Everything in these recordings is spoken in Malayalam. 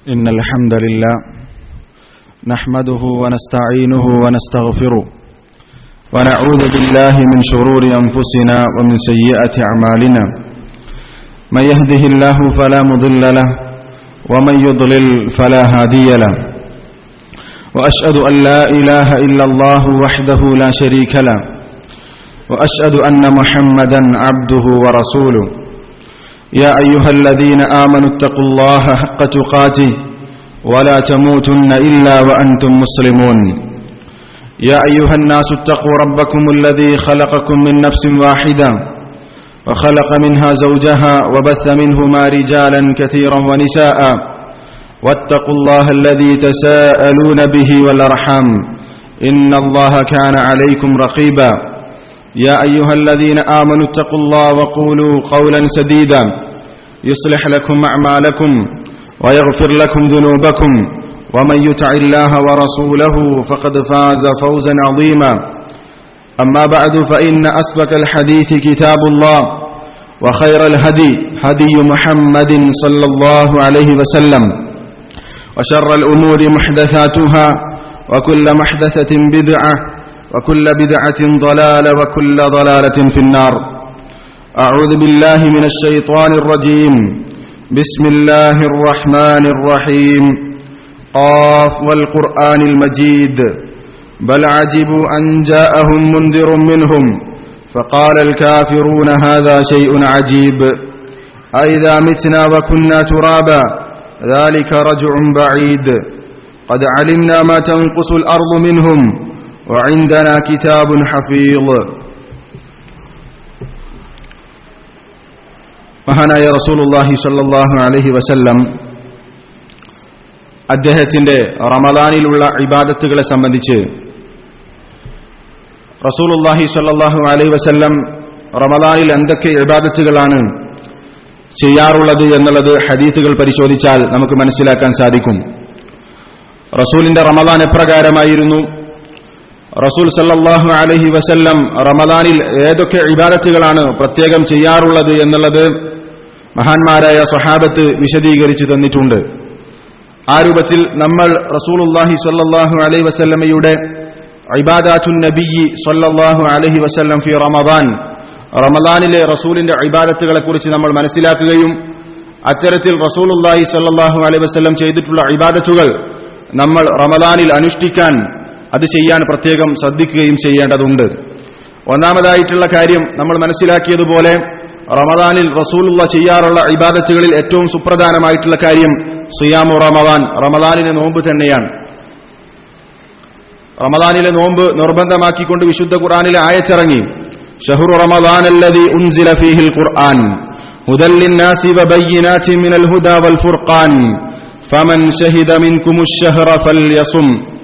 إن الحمد لله نحمده ونستعينه ونستغفره ونعوذ بالله من شرور أنفسنا ومن سيئات أعمالنا من يهده الله فلا مضل له ومن يضلل فلا هادي له وأشهد أن لا إله إلا الله وحده لا شريك له وأشهد أن محمدا عبده ورسوله يا أيها الذين آمنوا اتقوا الله حق تقاته ولا تموتن إلا وأنتم مسلمون يا أيها الناس اتقوا ربكم الذي خلقكم من نفس واحدة وخلق منها زوجها وبث منهما رجالا كثيرا ونساء واتقوا الله الذي تساءلون به والأرحام إن الله كان عليكم رقيبا يا أيها الذين آمنوا اتقوا الله وقولوا قولا سديدا يصلح لكم أعمالكم ويغفر لكم ذنوبكم ومن يطع الله ورسوله فقد فاز فوزا عظيما أما بعد فإن أسبك الحديث كتاب الله وخير الهدي هدي محمد صلى الله عليه وسلم وشر الأمور محدثاتها وكل محدثة بدعة وكل بدعة ضلالة وكل ضلالة في النار أعوذ بالله من الشيطان الرجيم بسم الله الرحمن الرحيم قاف والقرآن المجيد بل عجبوا أن جاءهم منذر منهم فقال الكافرون هذا شيء عجيب أئذا متنا وكنا ترابا ذلك رجع بعيد قد علمنا ما تنقص الأرض منهم وعندنا كتاب حفيظ മഹാനായ റസൂലുല്ലാഹി സല്ലാഹു അലഹി വസല്ലം അദ്ദേഹത്തിന്റെ റമദാനിലുള്ള ഇബാദത്തുകളെ സംബന്ധിച്ച് റസൂലുല്ലാഹി സല്ലാഹു അലൈഹി വസല്ലം റമദാനിൽ എന്തൊക്കെ ഇബാദത്തുകളാണ് ചെയ്യാറുള്ളത് എന്നുള്ളത് ഹദീത്തുകൾ പരിശോധിച്ചാൽ നമുക്ക് മനസ്സിലാക്കാൻ സാധിക്കും റസൂലിന്റെ റമദാൻ എപ്രകാരമായിരുന്നു റസൂൽ സല്ലാഹു അലഹി വസല്ലം റമദാനിൽ ഏതൊക്കെ ഇബാദത്തുകളാണ് പ്രത്യേകം ചെയ്യാറുള്ളത് എന്നുള്ളത് മഹാന്മാരായ സ്വഹാബത്ത് വിശദീകരിച്ചു തന്നിട്ടുണ്ട് ആ രൂപത്തിൽ നമ്മൾ റസൂലുല്ലാഹി സ്വല്ലല്ലാഹു അലൈഹി വസല്ലമയുടെ ഇബാദാത്തുൻ നബിയി സ്വല്ലല്ലാഹു അലൈഹി വസല്ലം ഫി റമദാൻ റമദാനിലെ റസൂലിന്റെ ഇബാദത്തുകളെ കുറിച്ച് നമ്മൾ മനസ്സിലാക്കുകയും അത്തരത്തിൽ റസൂലുല്ലാഹി സ്വല്ലല്ലാഹു അലൈഹി വസല്ലം ചെയ്തിട്ടുള്ള ഇബാദത്തുകൾ നമ്മൾ റമദാനിൽ അനുഷ്ഠിക്കാൻ അത് ചെയ്യാൻ പ്രത്യേകം ശ്രദ്ധിക്കുകയും ചെയ്യേണ്ടതുണ്ട് ഒന്നാമതായിട്ടുള്ള കാര്യം നമ്മൾ മനസ്സിലാക്കിയതുപോലെ റമദാനിൽ റസൂലുള്ള ചെയ്യാറുള്ള ഇബാദത്തുകളിൽ ഏറ്റവും സുപ്രധാനമായിട്ടുള്ള കാര്യം സിയാമു റമദാൻ റമദാനിലെ നോമ്പ് തന്നെയാണ് റമദാനിലെ നോമ്പ് നിർബന്ധമാക്കിക്കൊണ്ട് വിശുദ്ധ ഖുർആാനിലെ ആയച്ചിറങ്ങി ഷഹുറു റമദാൻ അല്ലതി ഉൻസില ഫീഹിൽ ഖുർആൻ هدى للناس وبينات من الهدى والفرقان فمن شهد منكم الشهر فليصم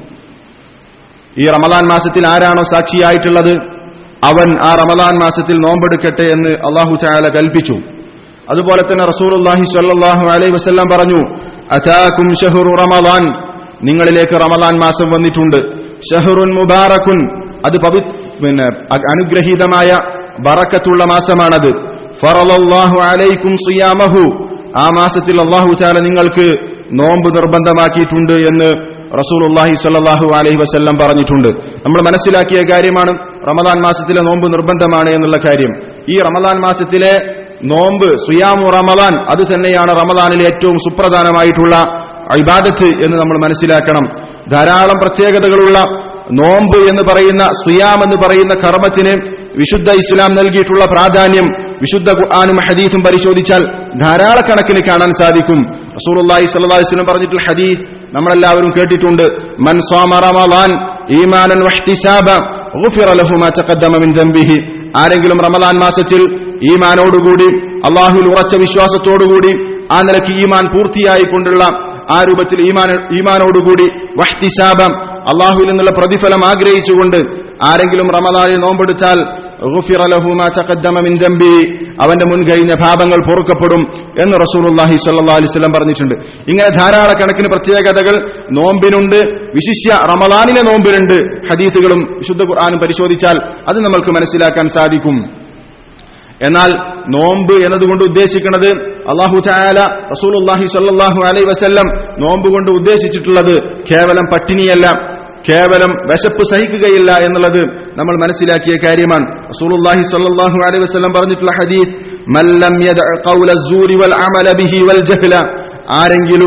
ഈ റമദാൻ മാസത്തിൽ ആരാണോ സാക്ഷിയായിട്ടുള്ളത് അവൻ ആ റമദാൻ മാസത്തിൽ നോമ്പെടുക്കട്ടെ എന്ന് അള്ളാഹു ചായാല കൽപ്പിച്ചു അതുപോലെ തന്നെ റസൂലുല്ലാഹി സ്വല്ലല്ലാഹു അലൈഹി വസല്ലം പറഞ്ഞു അതാക്കും ഷഹുറു റമദാൻ നിങ്ങളിലേക്ക് റമദാൻ മാസം വന്നിട്ടുണ്ട് ഷഹറുൻ മുബാറക്കുൻ അത് പവി പിന്നെ അനുഗ്രഹീതമായ ബറക്കത്തുള്ള മാസമാണത് ഫറലല്ലാഹു അലൈക്കും സിയാമഹു ആ മാസത്തിൽ അള്ളാഹു ചാല നിങ്ങൾക്ക് നോമ്പ് നിർബന്ധമാക്കിയിട്ടുണ്ട് എന്ന് റസൂലുല്ലാഹി സല്ലാഹു അലൈഹി വസ്ല്ലം പറഞ്ഞിട്ടുണ്ട് നമ്മൾ മനസ്സിലാക്കിയ കാര്യമാണ് റമദാൻ മാസത്തിലെ നോമ്പ് നിർബന്ധമാണ് എന്നുള്ള കാര്യം ഈ റമദാൻ മാസത്തിലെ നോമ്പ് സുയാമു റമദാൻ അത് തന്നെയാണ് റമദാനിലെ ഏറ്റവും സുപ്രധാനമായിട്ടുള്ള ഇബാദത്ത് എന്ന് നമ്മൾ മനസ്സിലാക്കണം ധാരാളം പ്രത്യേകതകളുള്ള നോമ്പ് എന്ന് പറയുന്ന സുയാം എന്ന് പറയുന്ന കർമ്മത്തിന് വിശുദ്ധ ഇസ്ലാം നൽകിയിട്ടുള്ള പ്രാധാന്യം വിശുദ്ധ ഖുർആാനും ഹദീസും പരിശോധിച്ചാൽ ധാരാളക്കണക്കിന് കാണാൻ സാധിക്കും റസൂലുള്ളാഹി സ്വല്ലല്ലാഹു അലൈഹി വസല്ലം പറഞ്ഞിട്ടുള്ള ഹദീസ് നമ്മളെല്ലാവരും കേട്ടിട്ടുണ്ട് മൻ സ്വാമ റമളാൻ ഈമാനൻ വഹ്തിസാബ ഗുഫിറ ലഹു മാ തഖദ്ദമ മിൻ ദംബിഹി ആരെങ്കിലും റമളാൻ മാസത്തിൽ ഈമാനോടുകൂടി അള്ളാഹുവിൽ ഉറച്ച വിശ്വാസത്തോടുകൂടി ആ നിലയ്ക്ക് ഈമാൻ പൂർത്തിയായി കൊണ്ടുള്ള ആ രൂപത്തിൽ ഈമാൻ ഈമാനോടുകൂടി വഹ്തിസാബം അള്ളാഹുവിൽ നിന്നുള്ള പ്രതിഫലം ആഗ്രഹിച്ചുകൊണ്ട് ആരെങ്കിലും റമദാനിൽ നോമ്പെടുത്താൽ അവന്റെ മുൻകഴിഞ്ഞ പാപങ്ങൾ പൊറുക്കപ്പെടും എന്ന് റസൂലുല്ലാഹി സല്ലാ അലിസ്ലം പറഞ്ഞിട്ടുണ്ട് ഇങ്ങനെ ധാരാളക്കണക്കിന് പ്രത്യേകതകൾ നോമ്പിനുണ്ട് വിശിഷ്യ റമദാനിലെ നോമ്പിനുണ്ട് ഹദീത്തുകളും വിശുദ്ധ ഖുർആാനും പരിശോധിച്ചാൽ അത് നമ്മൾക്ക് മനസ്സിലാക്കാൻ സാധിക്കും എന്നാൽ നോമ്പ് എന്നതുകൊണ്ട് ഉദ്ദേശിക്കുന്നത് അള്ളാഹു ചായാല റസൂലുല്ലാഹി സ്വല്ലല്ലാഹു അലൈഹി വസല്ലം നോമ്പ് കൊണ്ട് ഉദ്ദേശിച്ചിട്ടുള്ളത് കേവലം പട്ടിണിയല്ല കേവലം വിശപ്പ് സഹിക്കുകയില്ല എന്നുള്ളത് നമ്മൾ മനസ്സിലാക്കിയ കാര്യമാണ് റസൂലുള്ളാഹി സ്വല്ലല്ലാഹു അലൈഹി വസല്ലം പറഞ്ഞിട്ടുള്ള ഹദീസ് മല്ലം യദഅ ഖൗല الزൂരി വൽ അമല ബിഹി വൽ ജഹ്ല ആരെങ്കിലും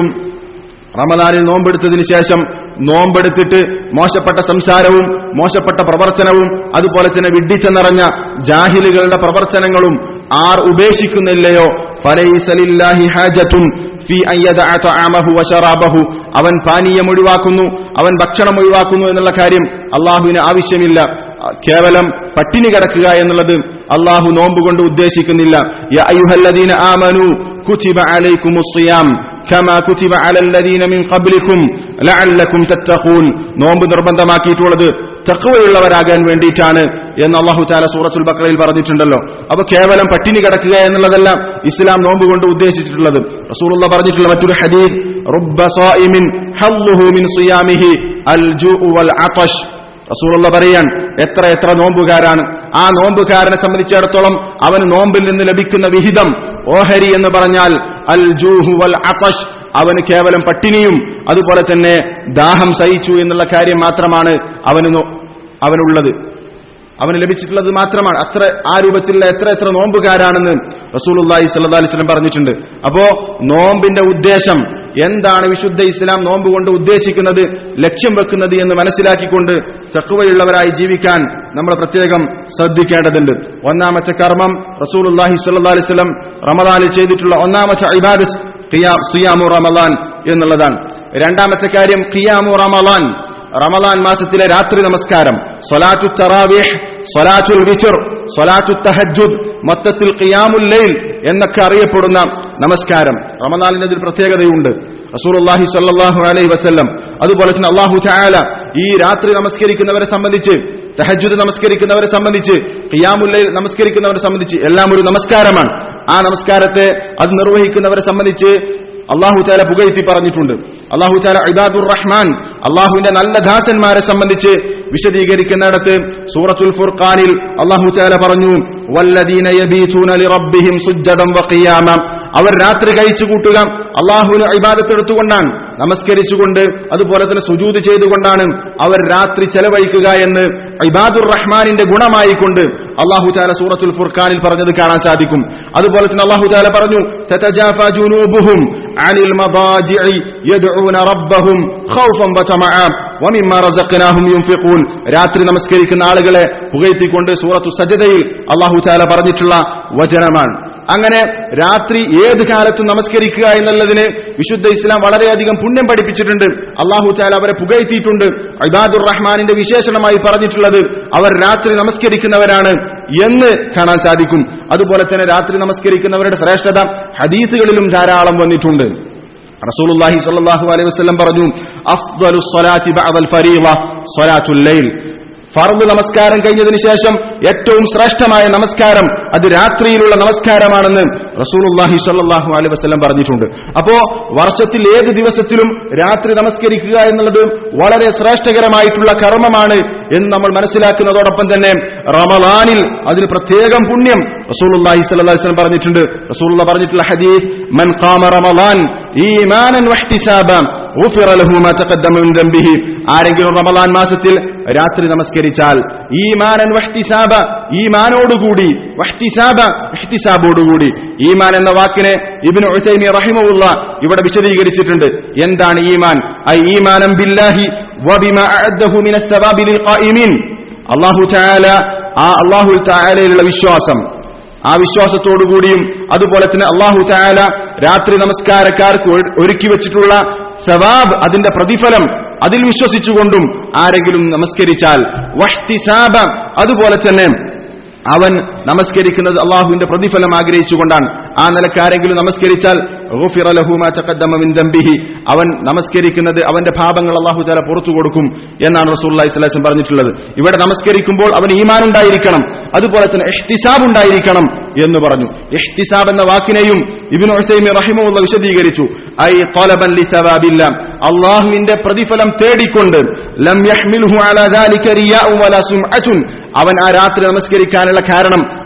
റമദാനിൽ നോമ്പെടുത്തതിന് ശേഷം നോമ്പെടുത്തിട്ട് മോശപ്പെട്ട സംസാരവും മോശപ്പെട്ട പ്രവർത്തനവും അതുപോലെ തന്നെ വിഡ്ഢിച്ച നിറഞ്ഞ ജാഹിലുകളുടെ പ്രവർത്തനങ്ങളും ആർ ഉപേക്ഷിക്കുന്നില്ലയോ ഫലൈസലില്ലാഹി ഹാജത്തുൻ ഫി അയ്യദഅ തആമഹു വശറാബഹു അവൻ പാനീയം ഒഴിവാക്കുന്നു അവൻ ഭക്ഷണം ഒഴിവാക്കുന്നു എന്നുള്ള കാര്യം അള്ളാഹുവിന് ആവശ്യമില്ല കേവലം പട്ടിണി കിടക്കുക എന്നുള്ളത് അള്ളാഹു നോമ്പ് കൊണ്ട് ഉദ്ദേശിക്കുന്നില്ല യ അയ്യുഹല്ലദീന ആമനു കുതിബ അലൈക്കുമുസ് സിയാം കമാ കുതിബ അലല്ലദീന മിൻ ഖബ്ലിക്കും ലഅല്ലക്കും തത്തഖൂൻ നോമ്പ് നിർബന്ധമാക്കിയിട്ടുള്ളത് തഖ്വയുള്ളവരാകാൻ വേണ്ടിയിട്ടാണ് എന്ന് അള്ളാഹു താല സൂറത്തുൽ ബക്രയിൽ പറഞ്ഞിട്ടുണ്ടല്ലോ അപ്പൊ കേവലം പട്ടിണി കിടക്കുക എന്നുള്ളതല്ല ഇസ്ലാം നോമ്പ് കൊണ്ട് ഉദ്ദേശിച്ചിട്ടുള്ളത് റസൂലുള്ള പറഞ്ഞിട്ടുള്ള മറ്റൊരു ഹദീസ് റുബ്ബ സായിമിൻ ഹല്ലുഹു മിൻ സിയാമിഹി അൽ ജൂഉ വൽ അതഷ് റസൂലുള്ള പറയാൻ എത്ര എത്ര നോമ്പുകാരാണ് ആ നോമ്പുകാരനെ സംബന്ധിച്ചിടത്തോളം അവന് നോമ്പിൽ നിന്ന് ലഭിക്കുന്ന വിഹിതം ഓഹരി എന്ന് പറഞ്ഞാൽ അൽ ജൂഹു വൽ അതഷ് അവന് കേവലം പട്ടിണിയും അതുപോലെ തന്നെ ദാഹം സഹിച്ചു എന്നുള്ള കാര്യം മാത്രമാണ് അവന് നോ- അവനുള്ളത് അവന് ലഭിച്ചിട്ടുള്ളത് മാത്രമാണ് അത്ര ആ രൂപത്തിലുള്ള എത്ര എത്ര നോമ്പുകാരാണെന്ന് റസൂലുള്ളാഹി സ്വല്ലല്ലാഹി അലൈഹി വസല്ലം പറഞ്ഞിട്ടുണ്ട് അപ്പോ നോമ്പിന്റെ ഉദ്ദേശം എന്താണ് വിശുദ്ധ ഇസ്ലാം നോമ്പ് കൊണ്ട് ഉദ്ദേശിക്കുന്നത് ലക്ഷ്യം വെക്കുന്നത് എന്ന് മനസ്സിലാക്കിക്കൊണ്ട് ചക്കുവയുള്ളവരായി ജീവിക്കാൻ നമ്മൾ പ്രത്യേകം ശ്രദ്ധിക്കേണ്ടതുണ്ട് ഒന്നാമത്തെ കർമ്മം റസൂലുള്ളാഹി സ്വല്ലല്ലാഹി അലൈഹി വസല്ലം റമദാനിൽ ചെയ്തിട്ടുള്ള ഒന്നാമത്തെ ഇബാദത്ത് ഖിയാ- സിയാമു റമദാൻ എന്നുള്ളതാണ് രണ്ടാമത്തെ കാര്യം ഖിയാമു റമദാൻ റമദാൻ മാസത്തിലെ രാത്രി നമസ്കാരം സ്വലാത്തു തറാവിഹ് സ്വലാത്തുൽ വിച്ചർ സ്വലാത്തു തഹജുദ് മൊത്തത്തിൽ ഖിയാമുൽ ലൈൽ എന്നൊക്കെ അറിയപ്പെടുന്ന നമസ്കാരം റമദാനിന് അതിൽ പ്രത്യേകതയുണ്ട് റസൂലുള്ളാഹി സ്വല്ലല്ലാഹു അലൈഹി വസല്ലം അതുപോലെ തന്നെ അള്ളാഹു തആല ഈ രാത്രി നമസ്കരിക്കുന്നവരെ സംബന്ധിച്ച് തഹജുദ് നമസ്കരിക്കുന്നവരെ സംബന്ധിച്ച് ഖിയാമുൽ ലൈൽ നമസ്കരിക്കുന്നവരെ സംബന്ധിച്ച് എല്ലാം ഒരു നമസ്കാരമാണ് ആ നമസ്കാരത്തെ അത് നിർവഹിക്കുന്നവരെ സംബന്ധിച്ച് അള്ളാഹു ചാല പുകഴ്ത്തി പറഞ്ഞിട്ടുണ്ട് അള്ളാഹു ചാല ഇബാദുർ റഹ്മാൻ അള്ളാഹുവിന്റെ നല്ല ദാസന്മാരെ സംബന്ധിച്ച് വിശദീകരിക്കുന്നിടത്ത് സൂറത്തുൽ ഫുർഖാനിൽ അള്ളാഹു ചാല പറഞ്ഞു വല്ലദീന യബീതൂന ലിറബ്ബിഹിം സുജ്ജദൻ വഖിയാമ അവർ രാത്രി കഴിച്ചു കൂട്ടുക അള്ളാഹുവിന് ഇബാദത്ത് എടുത്തുകൊണ്ടാണ് നമസ്കരിച്ചുകൊണ്ട് അതുപോലെ തന്നെ സുജൂത് ചെയ്തുകൊണ്ടാണ് അവർ രാത്രി ചെലവഴിക്കുക എന്ന് ഇബാദുർ റഹ്മാനിന്റെ ഗുണമായിക്കൊണ്ട് അള്ളാഹു ചാല സൂറത്തുൽ ഫുർഖാനിൽ പറഞ്ഞത് കാണാൻ സാധിക്കും അതുപോലെ തന്നെ അള്ളാഹു ചാല പറഞ്ഞു തതജാഫ ജുനൂബുഹും അനിൽ മദാജിഇ യദ്ഊന റബ്ബഹും ഖൗഫൻ വതമഅ വമിമ്മ റസഖ്നാഹും യുൻഫിഖൂൻ രാത്രി നമസ്കരിക്കുന്ന ആളുകളെ പുകഴ്ത്തിക്കൊണ്ട് സൂറത്തു സജദയിൽ അള്ളാഹു ചാല പറഞ്ഞിട്ടുള്ള വചനമാണ് അങ്ങനെ രാത്രി ഏത് കാലത്തും നമസ്കരിക്കുക എന്നുള്ളതിന് വിശുദ്ധ ഇസ്ലാം വളരെയധികം പുണ്യം പഠിപ്പിച്ചിട്ടുണ്ട് അള്ളാഹു ചാല അവരെ പുകഴ്ത്തിയിട്ടുണ്ട് ഇബാദുർ റഹ്മാനിന്റെ വിശേഷണമായി പറഞ്ഞിട്ടുള്ളത് അവർ രാത്രി നമസ്കരിക്കുന്നവരാണ് എന്ന് കാണാൻ സാധിക്കും അതുപോലെ തന്നെ രാത്രി നമസ്കരിക്കുന്നവരുടെ ശ്രേഷ്ഠത ഹദീസുകളിലും ധാരാളം വന്നിട്ടുണ്ട് റസൂലുള്ളാഹി സ്വല്ലല്ലാഹു അലൈഹി വസല്ലം പറഞ്ഞു അഫ്ദലു സ്വലാത്തി ബഅദൽ ഫരീള സ്വലാത്തുൽ ലൈൽ ഫർദ് നമസ്കാരം കഴിഞ്ഞതിന് ശേഷം ഏറ്റവും ശ്രേഷ്ഠമായ നമസ്കാരം അത് രാത്രിയിലുള്ള നമസ്കാരമാണെന്ന് റസൂലുള്ളാഹി സ്വല്ലല്ലാഹു അലൈഹി വസല്ലം പറഞ്ഞിട്ടുണ്ട് അപ്പോ വർഷത്തിൽ ഏത് ദിവസത്തിലും രാത്രി നമസ്കരിക്കുക എന്നുള്ളത് വളരെ ശ്രേഷ്ഠകരമായിട്ടുള്ള കർമ്മമാണ് എന്ന് നമ്മൾ മനസ്സിലാക്കുന്നതോടൊപ്പം തന്നെ റമദാനിൽ അതിന് പ്രത്യേകം പുണ്യം റസൂലുള്ളാഹി സ്വല്ലല്ലാഹു അലൈഹി വസല്ലം പറഞ്ഞിട്ടുണ്ട് റസൂലുള്ള പറഞ്ഞിട്ടുള്ള ഹദീസ് മൻ ഖാമ റമദാൻ ഈമാനൻ വഹ്തിസാബൻ ഗുഫിറ ലഹു മാ തഖദ്ദമ മിൻ ദംബിഹി ആരെങ്കിലും റമദാൻ മാസത്തിൽ രാത്രി നമസ്കരിച്ചാൽ ഈമാനൻ വഹ്തിസാബ ഈമാനോടുകൂടി വഹ്തിസാബ ഇഹ്തിസാബോടുകൂടി ഈമാൻ എന്ന വാക്കിനെ ഇബ്നു ഉസൈമി റഹിമഹുള്ള ഇവിടെ വിശദീകരിച്ചിട്ടുണ്ട് എന്താണ് ഈമാൻ ഐ ഈമാനം ബില്ലാഹി വബിമാ അഅദ്ദഹു മിനസ് സവാബി ലിൽ ഖായിമീൻ അല്ലാഹു തആല ആ അല്ലാഹു തആലയിലുള്ള വിശ്വാസം ആ വിശ്വാസത്തോടുകൂടിയും അതുപോലെ തന്നെ അള്ളാഹു ചായാല രാത്രി നമസ്കാരക്കാർക്ക് ഒ- ഒരുക്കി വെച്ചിട്ടുള്ള സവാബ് അതിന്റെ പ്രതിഫലം അതിൽ വിശ്വസിച്ചുകൊണ്ടും ആരെങ്കിലും നമസ്കരിച്ചാൽ വഹ്തിസാബ അതുപോലെ തന്നെ അവൻ നമസ്കരിക്കുന്നത് അള്ളാഹുവിന്റെ പ്രതിഫലം ആഗ്രഹിച്ചുകൊണ്ടാണ് ആ നിലക്കാരെങ്കിലും നമസ്കരിച്ചാൽ ഗുഫിറ ലഹു മാ തഖദ്ദമ മിൻ ദംബിഹി അവൻ നമസ്കരിക്കുന്നത് അവന്റെ പാപങ്ങൾ അള്ളാഹു താല പുറത്തു കൊടുക്കും എന്നാണ് റസൂലുള്ളാഹി സ്വല്ലല്ലാഹു അലൈഹി വസല്ലം പറഞ്ഞിട്ടുള്ളത് ഇവിടെ നമസ്കരിക്കുമ്പോൾ അവന് ഈമാൻ ഉണ്ടായിരിക്കണം അതുപോലെ തന്നെ ഇഹ്തിസാബ് ഉണ്ടായിരിക്കണം എന്ന് പറഞ്ഞു ഇഹ്തിസാബ് എന്ന വാക്കിനെയും ഇബ്നു ഉസൈമി റഹിമഹുള്ള വിശദീകരിച്ചു ഐ ത്വലബൻ ലിസവാബില്ല അള്ളാഹുവിന്റെ പ്രതിഫലം തേടിക്കൊണ്ട് ലം യഹ്മിൽഹു അലാ ദാലിക റിയാഉ വലാ സുംഅതുൻ അവൻ ആ രാത്രി നമസ്കരിക്കാനുള്ള കാരണം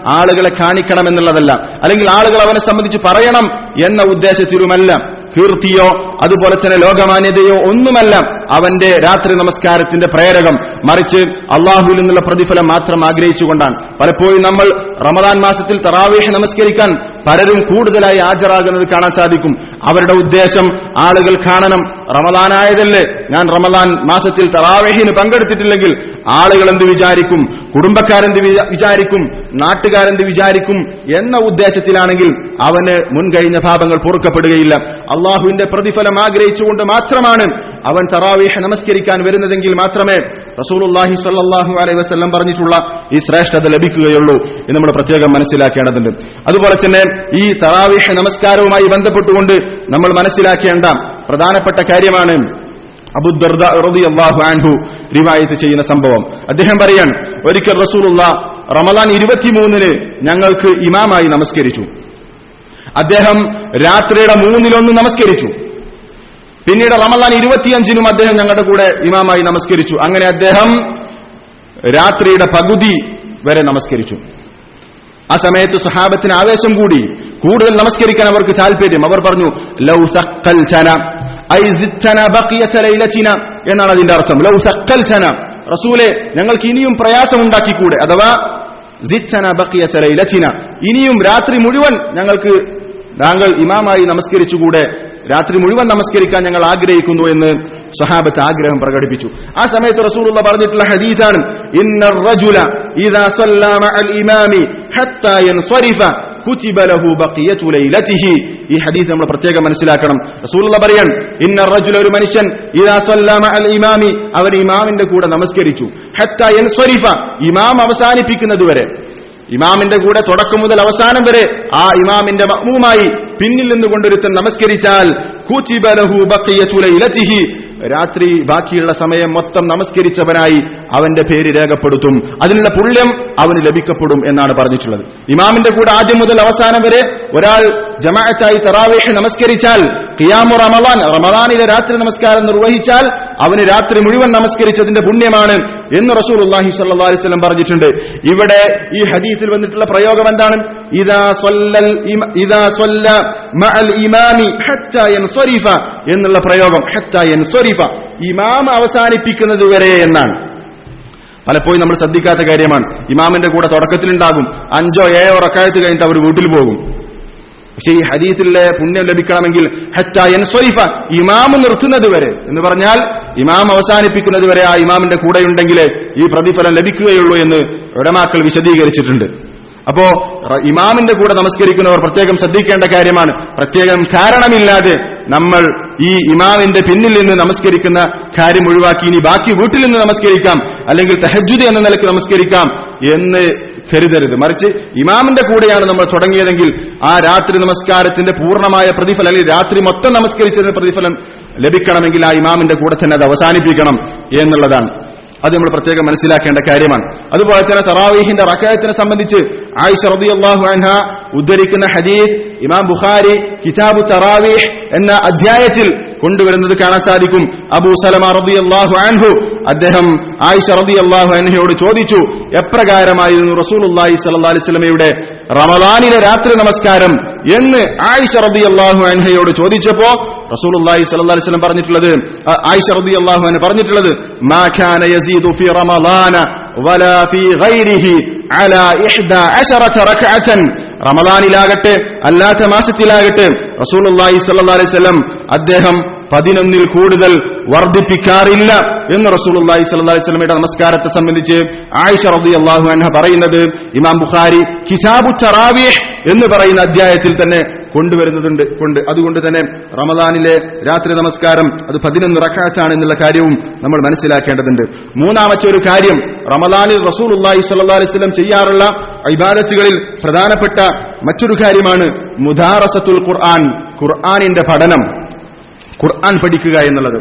ആളുകളെ കാണിക്കണം എന്നുള്ളതല്ല അല്ലെങ്കിൽ ആളുകൾ അവനെ സംബന്ധിച്ച് പറയണം എന്ന ഉദ്ദേശത്തിലുമല്ല കീർത്തിയോ അതുപോലെ തന്നെ ലോകമാന്യതയോ ഒന്നുമല്ല അവന്റെ രാത്രി നമസ്കാരത്തിന്റെ പ്രേരകം മറിച്ച് അള്ളാഹുവിൽ നിന്നുള്ള പ്രതിഫലം മാത്രം ആഗ്രഹിച്ചുകൊണ്ടാണ് പലപ്പോഴും നമ്മൾ റമദാൻ മാസത്തിൽ തറാവേഹ് നമസ്കരിക്കാൻ പലരും കൂടുതലായി ഹാജരാകുന്നത് കാണാൻ സാധിക്കും അവരുടെ ഉദ്ദേശം ആളുകൾ കാണണം റമദാനായതല്ലേ ഞാൻ റമദാൻ മാസത്തിൽ തറാവേഹിന് പങ്കെടുത്തിട്ടില്ലെങ്കിൽ ആളുകൾ എന്ത് വിചാരിക്കും കുടുംബക്കാരെന്ത് വിചാ- വിചാരിക്കും നാട്ടുകാരെന്ത് വിചാരിക്കും എന്ന ഉദ്ദേശത്തിലാണെങ്കിൽ അവന് മുൻകഴിഞ്ഞ പാപങ്ങൾ പൊറുക്കപ്പെടുകയില്ല അള്ളാഹുവിന്റെ പ്രതിഫലം ആഗ്രഹിച്ചുകൊണ്ട് മാത്രമാണ് അവൻ തറാവീഹ് നമസ്കരിക്കാൻ വരുന്നതെങ്കിൽ മാത്രമേ റസൂലുള്ളാഹി സ്വല്ലല്ലാഹു അലൈഹി വസല്ലം പറഞ്ഞിട്ടുള്ള ഈ ശ്രേഷ്ഠത ലഭിക്കുകയുള്ളൂ എന്ന് നമ്മൾ പ്രത്യേകം മനസ്സിലാക്കേണ്ടതുണ്ട് അതുപോലെ തന്നെ ഈ തറാവീഹ് നമസ്കാരവുമായി ബന്ധപ്പെട്ടുകൊണ്ട് നമ്മൾ മനസ്സിലാക്കേണ്ട പ്രധാനപ്പെട്ട കാര്യമാണ് അബുദർദ റളിയല്ലാഹു അൻഹു റിവായത്ത് ചെയ്യുന്ന സംഭവം അദ്ദേഹം പറയാൻ ഒരിക്കൽ റസൂലുള്ള റമദാൻ ഇരുപത്തിമൂന്നിന് ഞങ്ങൾക്ക് ഇമാമായി നമസ്കരിച്ചു അദ്ദേഹം രാത്രിയുടെ മൂന്നിലൊന്ന് നമസ്കരിച്ചു പിന്നീട് റമദാൻ ഇരുപത്തിയഞ്ചിനും അദ്ദേഹം ഞങ്ങളുടെ കൂടെ ഇമാമായി നമസ്കരിച്ചു അങ്ങനെ അദ്ദേഹം രാത്രിയുടെ പകുതി വരെ നമസ്കരിച്ചു ആ സമയത്ത് സഹാബത്തിന് ആവേശം കൂടി കൂടുതൽ നമസ്കരിക്കാൻ അവർക്ക് താല്പര്യം അവർ പറഞ്ഞു ലൗ സക്കൽ ചന ഐ സിത്തന ബഖിയത ലൈലത്തിന എന്നാണ് അതിന്റെ അർത്ഥം ലൗ സക്കൽ ചന റസൂലെ ഞങ്ങൾക്ക് ഇനിയും പ്രയാസമുണ്ടാക്കിക്കൂടെ അഥവാ സിത്തന ബഖിയത ലൈലത്തിന ഇനിയും രാത്രി മുഴുവൻ ഞങ്ങൾക്ക് താങ്കൾ ഇമാമായി നമസ്കരിച്ചുകൂടെ രാത്രി മുഴുവൻ നമസ്കരിക്കാൻ ഞങ്ങൾ ആഗ്രഹിക്കുന്നു എന്ന് സഹാബത്ത് ആഗ്രഹം പ്രകടിപ്പിച്ചു ആ സമയത്ത് റസൂലുള്ള പറഞ്ഞിട്ടുള്ള ഹദീസാണ് ഇന്ന റജുല ഇദാ സല്ലാ മഅൽ ഇമാമി ഹത്താ യൻസരിഫ കുതിബ ലഹു ബഖിയതു ലൈലതിഹി ഈ ഹദീസ് നമ്മൾ പ്രത്യേകം മനസ്സിലാക്കണം റസൂലുള്ള പറയാൻ ഇന്ന റജുല ഒരു മനുഷ്യൻ ഇദാ സല്ലാ മഅൽ ഇമാമി അവർ ഇമാമിന്റെ കൂടെ നമസ്കരിച്ചു ഹത്താ യൻസരിഫ ഇമാം അവസാനിപ്പിക്കുന്നതുവരെ ഇമാമിന്റെ കൂടെ തുടക്കം മുതൽ അവസാനം വരെ ആ ഇമാമിന്റെ മഅ്മൂമായി പിന്നിൽ നിന്നുകൊണ്ടൊരുത്തൻ നമസ്കരിച്ചാൽ കൂച്ചിബ ലഹു ബഖിയതു ലൈലതിഹി രാത്രി ബാക്കിയുള്ള സമയം മൊത്തം നമസ്കരിച്ചവനായി അവന്റെ പേര് രേഖപ്പെടുത്തും അതിനുള്ള പുണ്യം അവന് ലഭിക്കപ്പെടും എന്നാണ് പറഞ്ഞിട്ടുള്ളത് ഇമാമിന്റെ കൂടെ ആദ്യം മുതൽ അവസാനം വരെ ഒരാൾ ജമാഅത്തായി തറാവേഹ് നമസ്കരിച്ചാൽ ഖിയാമു റമദാൻ റമദാനിലെ രാത്രി നമസ്കാരം നിർവഹിച്ചാൽ അവന് രാത്രി മുഴുവൻ നമസ്കരിച്ചതിന്റെ പുണ്യമാണ് എന്ന് റസൂലുള്ളാഹി സ്വല്ലല്ലാഹു അലൈഹി വസല്ലം പറഞ്ഞിട്ടുണ്ട് ഇവിടെ ഈ ഹദീസിൽ വന്നിട്ടുള്ള പ്രയോഗം എന്താണ് ഇദാ സ്വല്ലൽ ഇമ- ഇദാ സ്വല്ല മഅൽ ഇമാമി ഹത്താ യൻസരിഫ എന്നുള്ള പ്രയോഗം ഹത്താ യൻസരിഫ ഇമാം അവസാനിപ്പിക്കുന്നത് വരെ എന്നാണ് പലപ്പോഴും നമ്മൾ ശ്രദ്ധിക്കാത്ത കാര്യമാണ് ഇമാമിന്റെ കൂടെ തുടക്കത്തിലുണ്ടാകും അഞ്ചോ ഏഴോ റക്കായത്ത് കഴിഞ്ഞിട്ട് അവർ വീട്ടിൽ പോകും പക്ഷേ ഈ ഹദീസിലെ പുണ്യം ലഭിക്കണമെങ്കിൽ ഹറ്റ എൻസ്വരിഫ ഇമാം നിർത്തുന്നത് വരെ എന്ന് പറഞ്ഞാൽ ഇമാം അവസാനിപ്പിക്കുന്നത് വരെ ആ ഇമാമിന്റെ കൂടെയുണ്ടെങ്കിലേ ഈ പ്രതിഫലം ലഭിക്കുകയുള്ളൂ എന്ന് ഉടമാക്കൾ വിശദീകരിച്ചിട്ടുണ്ട് അപ്പോ റ- ഇമാമിന്റെ കൂടെ നമസ്കരിക്കുന്നവർ പ്രത്യേകം ശ്രദ്ധിക്കേണ്ട കാര്യമാണ് പ്രത്യേകം കാരണമില്ലാതെ നമ്മൾ ഈ ഇമാമിന്റെ പിന്നിൽ നിന്ന് നമസ്കരിക്കുന്ന കാര്യം ഒഴിവാക്കി ഇനി ബാക്കി വീട്ടിൽ നിന്ന് നമസ്കരിക്കാം അല്ലെങ്കിൽ തഹജുദ് എന്ന നിലയ്ക്ക് നമസ്കരിക്കാം എന്ന് കരുതരുത് മറിച്ച് ഇമാമിന്റെ കൂടെയാണ് നമ്മൾ തുടങ്ങിയതെങ്കിൽ ആ രാത്രി നമസ്കാരത്തിന്റെ പൂർണ്ണമായ പ്രതിഫലം അല്ലെങ്കിൽ രാത്രി മൊത്തം നമസ്കരിച്ചതിന് പ്രതിഫലം ലഭിക്കണമെങ്കിൽ ആ ഇമാമിന്റെ കൂടെ തന്നെ അത് അവസാനിപ്പിക്കണം എന്നുള്ളതാണ് അത് നമ്മൾ പ്രത്യേകം മനസ്സിലാക്കേണ്ട കാര്യമാണ് അതുപോലെ തന്നെ തറാവീഹിന്റെ റക്കായത്തിനെ സംബന്ധിച്ച് ആയിഷ റളിയല്ലാഹു അൻഹ ഉദ്ധരിക്കുന്ന ഹദീസ് ഇമാം ബുഖാരി കിതാബു തറാവീഹ് എന്ന അധ്യായത്തിൽ കൊണ്ടുവരുന്നത് കാണാൻ സാധിക്കും അബൂ സലമ റളിയല്ലാഹു അൻഹു അദ്ദേഹം ആയിഷ റളിയല്ലാഹു അൻഹയോട് ചോദിച്ചു എപ്രകാരമായിരുന്നു റസൂലുള്ളാഹി സ്വല്ലല്ലാഹി അലൈഹി വസല്ലമയുടെ റമദാനിലെ രാത്രി നമസ്കാരം എന്ന് ആയിഷ റളിയല്ലാഹു അൻഹയോട് ചോദിച്ചപ്പോ റസൂലുള്ളാഹി സ്വല്ലല്ലാഹി അലൈഹി വസല്ലം പറഞ്ഞിട്ടുള്ളത് ആ, ആയിഷ റളിയല്ലാഹു അൻഹ പറഞ്ഞിട്ടുള്ളത് മാ കാന യസീദു ഫി റമദാന വലാ ഫി ഗൈരിഹി അലാ ഇഹ്ദ അശറത റക്അതൻ റമദാനിലാകട്ടെ അല്ലാത്ത മാസത്തിലാകട്ടെ റസൂലുള്ളാഹി സ്വല്ലല്ലാഹി അലൈഹി വസല്ലം അദ്ദേഹം പതിനൊന്നിൽ കൂടുതൽ വർദ്ധിപ്പിക്കാറില്ല എന്ന് റസൂലുള്ളാഹി സ്വല്ലല്ലാഹി അലൈഹി വസല്ലമയുടെ നമസ്കാരത്തെ സംബന്ധിച്ച് ആയിഷ റളിയല്ലാഹു അൻഹ പറയുന്നത് ഇമാം ബുഖാരി കിതാബു തറാവീഹ് എന്ന് പറയുന്ന അധ്യായത്തിൽ തന്നെ കൊണ്ടുവരുന്നതുണ്ട് കൊണ്ട് അതുകൊണ്ട് തന്നെ റമദാനിലെ രാത്രി നമസ്കാരം അത് പതിനൊന്ന് റക്കാറ്റാണ് എന്നുള്ള കാര്യവും നമ്മൾ മനസ്സിലാക്കേണ്ടതുണ്ട് മൂന്നാമത്തെ ഒരു കാര്യം റമദാനിൽ റസൂലുള്ളാഹി സ്വല്ലല്ലാഹി അലൈഹി വസല്ലം ചെയ്യാറുള്ള ഇബാദത്തുകളിൽ പ്രധാനപ്പെട്ട മറ്റൊരു കാര്യമാണ് മുദാറസത്തുൽ ഖുർആൻ ഖുർആനിന്റെ പഠനം ഖുർആൻ പഠിക്കുക എന്നുള്ളത്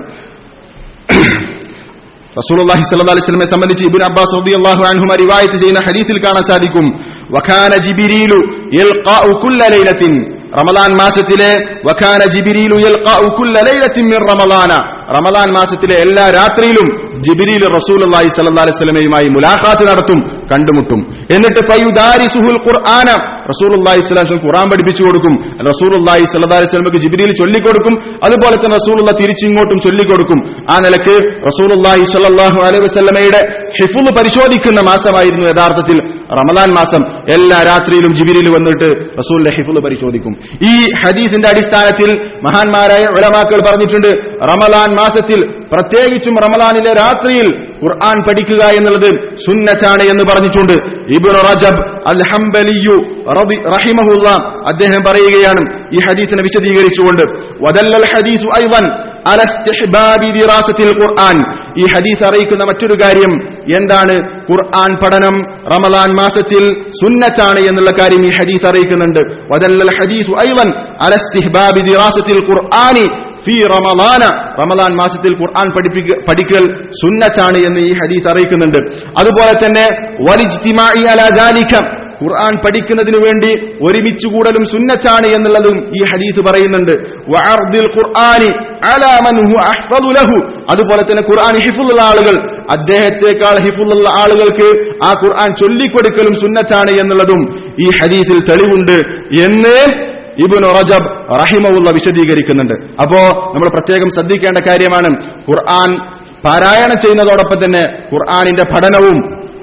റസൂലുള്ളാഹി സ്വല്ലല്ലാഹി അലൈഹി വസല്ലമയെ സംബന്ധിച്ച് ഇബ്നു അബ്ബാസ് റളിയല്ലാഹു അൻഹുമ റിവായത്ത് ചെയ്യുന്ന ഹദീസിൽ കാണാൻ സാധിക്കും വകാന ജിബ്രീലു യൽഖാഉ കുല്ല ലൈലത്തിൻ റമദാൻ മാസത്തിലെ വകാന ജിബ്രീലു യൽഖാഉ കുല്ല ലൈലത്തിൻ മിൻ റമദാന റമദാൻ മാസത്തിലെ എല്ലാ രാത്രിയിലും ജിബിരിയിൽ റസൂൽ അള്ളാഹി സല്ലാ അലൈസ്ലമയുമായി മുലാഖാത്ത് നടത്തും കണ്ടുമുട്ടും എന്നിട്ട് ഫയുദാരിസുഹുൽ ഖുർആന റസൂൽ അള്ളാഹി സ്വലാസ്ലം ഖുർആൻ പഠിപ്പിച്ചു കൊടുക്കും റസൂൽ അള്ളാഹി സല്ലാ അലൈസ്ലമക്ക് ജിബിരിയിൽ ചൊല്ലിക്കൊടുക്കും അതുപോലെ തന്നെ റസൂൽ അള്ളാഹ് തിരിച്ചിങ്ങോട്ടും ചൊല്ലിക്കൊടുക്കും ആ നിലക്ക് റസൂൽ അള്ളാഹി സല്ലാഹു അലൈഹി വസ്ലമയുടെ ഹിഫുൽ പരിശോധിക്കുന്ന മാസമായിരുന്നു യഥാർത്ഥത്തിൽ റമദാൻ മാസം എല്ലാ രാത്രിയിലും ജിബിരിയിൽ വന്നിട്ട് റസൂലിന്റെ ഹിഫുൽ പരിശോധിക്കും ഈ ഹദീസിന്റെ അടിസ്ഥാനത്തിൽ മഹാന്മാരായ ഉലമാക്കൾ പറഞ്ഞിട്ടുണ്ട് റമദാൻ മാസത്തിൽ പ്രത്യേകിച്ചും റമദാനിലെ രാത്രിയിൽ ഖുർആൻ പഠിക്കുക എന്നുള്ളത് സുന്നത്താണ് എന്ന് പറഞ്ഞിട്ടുണ്ട് ഇബ്നു റജബ് അൽ ഹംബലിയു റഹിമഹുല്ല അദ്ദേഹം പറയുകയാണ് ഈ ഹദീസിനെ വിശദീകരിച്ചുകൊണ്ട് വദല്ലൽ ഹദീസു ഐവൻ അല ഇസ്തിഹ്ബാബി ദിറാസത്തിൽ ഖുർആൻ ഈ ഹദീസ് അറിയിക്കുന്ന മറ്റൊരു കാര്യം എന്താണ് ഖുർആൻ പഠനം റമദാൻ മാസത്തിൽ സുന്നത്താണ് എന്നുള്ള കാര്യം ഈ ഹദീസ് അറിയിക്കുന്നുണ്ട് വദല്ലൽ ഹദീസു ഐവൻ അല ഇസ്തിഹ്ബാബി ദിറാസത്തിൽ ഖുർആനി ഫി റമദാന റമദാൻ മാസത്തിൽ ഖുർആൻ പഠിപ്പിക്ക പഠിക്കൽ സുന്നത്താണ് എന്ന് ഈ ഹദീസ് അറിയിക്കുന്നുണ്ട് അതുപോലെ തന്നെ വലിജ്തിമായി അലാ ദാലിക ഖുർആൻ പഠിക്കുന്നതിന് വേണ്ടി ഒരുമിച്ച് കൂടലും സുന്നത്താണ് എന്നുള്ളതും ഈ ഹദീസ് പറയുന്നുണ്ട് വഅർദിൽ ഖുർആനി അലാ മൻ ഹുവ അഹ്ഫദു ലഹു അതുപോലെ തന്നെ ഖുർആൻ ഹിഫുള്ള ആളുകൾ അദ്ദേഹത്തെക്കാൾ ഹിഫുള്ള ആളുകൾക്ക് ആ ഖുർആൻ ചൊല്ലിക്കൊടുക്കലും സുന്നത്താണ് എന്നുള്ളതും ഈ ഹദീസിൽ തെളിവുണ്ട് എന്ന് ഇബുൻ റജബ് റഹിമവുള്ള വിശദീകരിക്കുന്നുണ്ട് അപ്പോ നമ്മൾ പ്രത്യേകം ശ്രദ്ധിക്കേണ്ട കാര്യമാണ് ഖുർആൻ പാരായണം ചെയ്യുന്നതോടൊപ്പം തന്നെ ഖുർആാനിന്റെ പഠനവും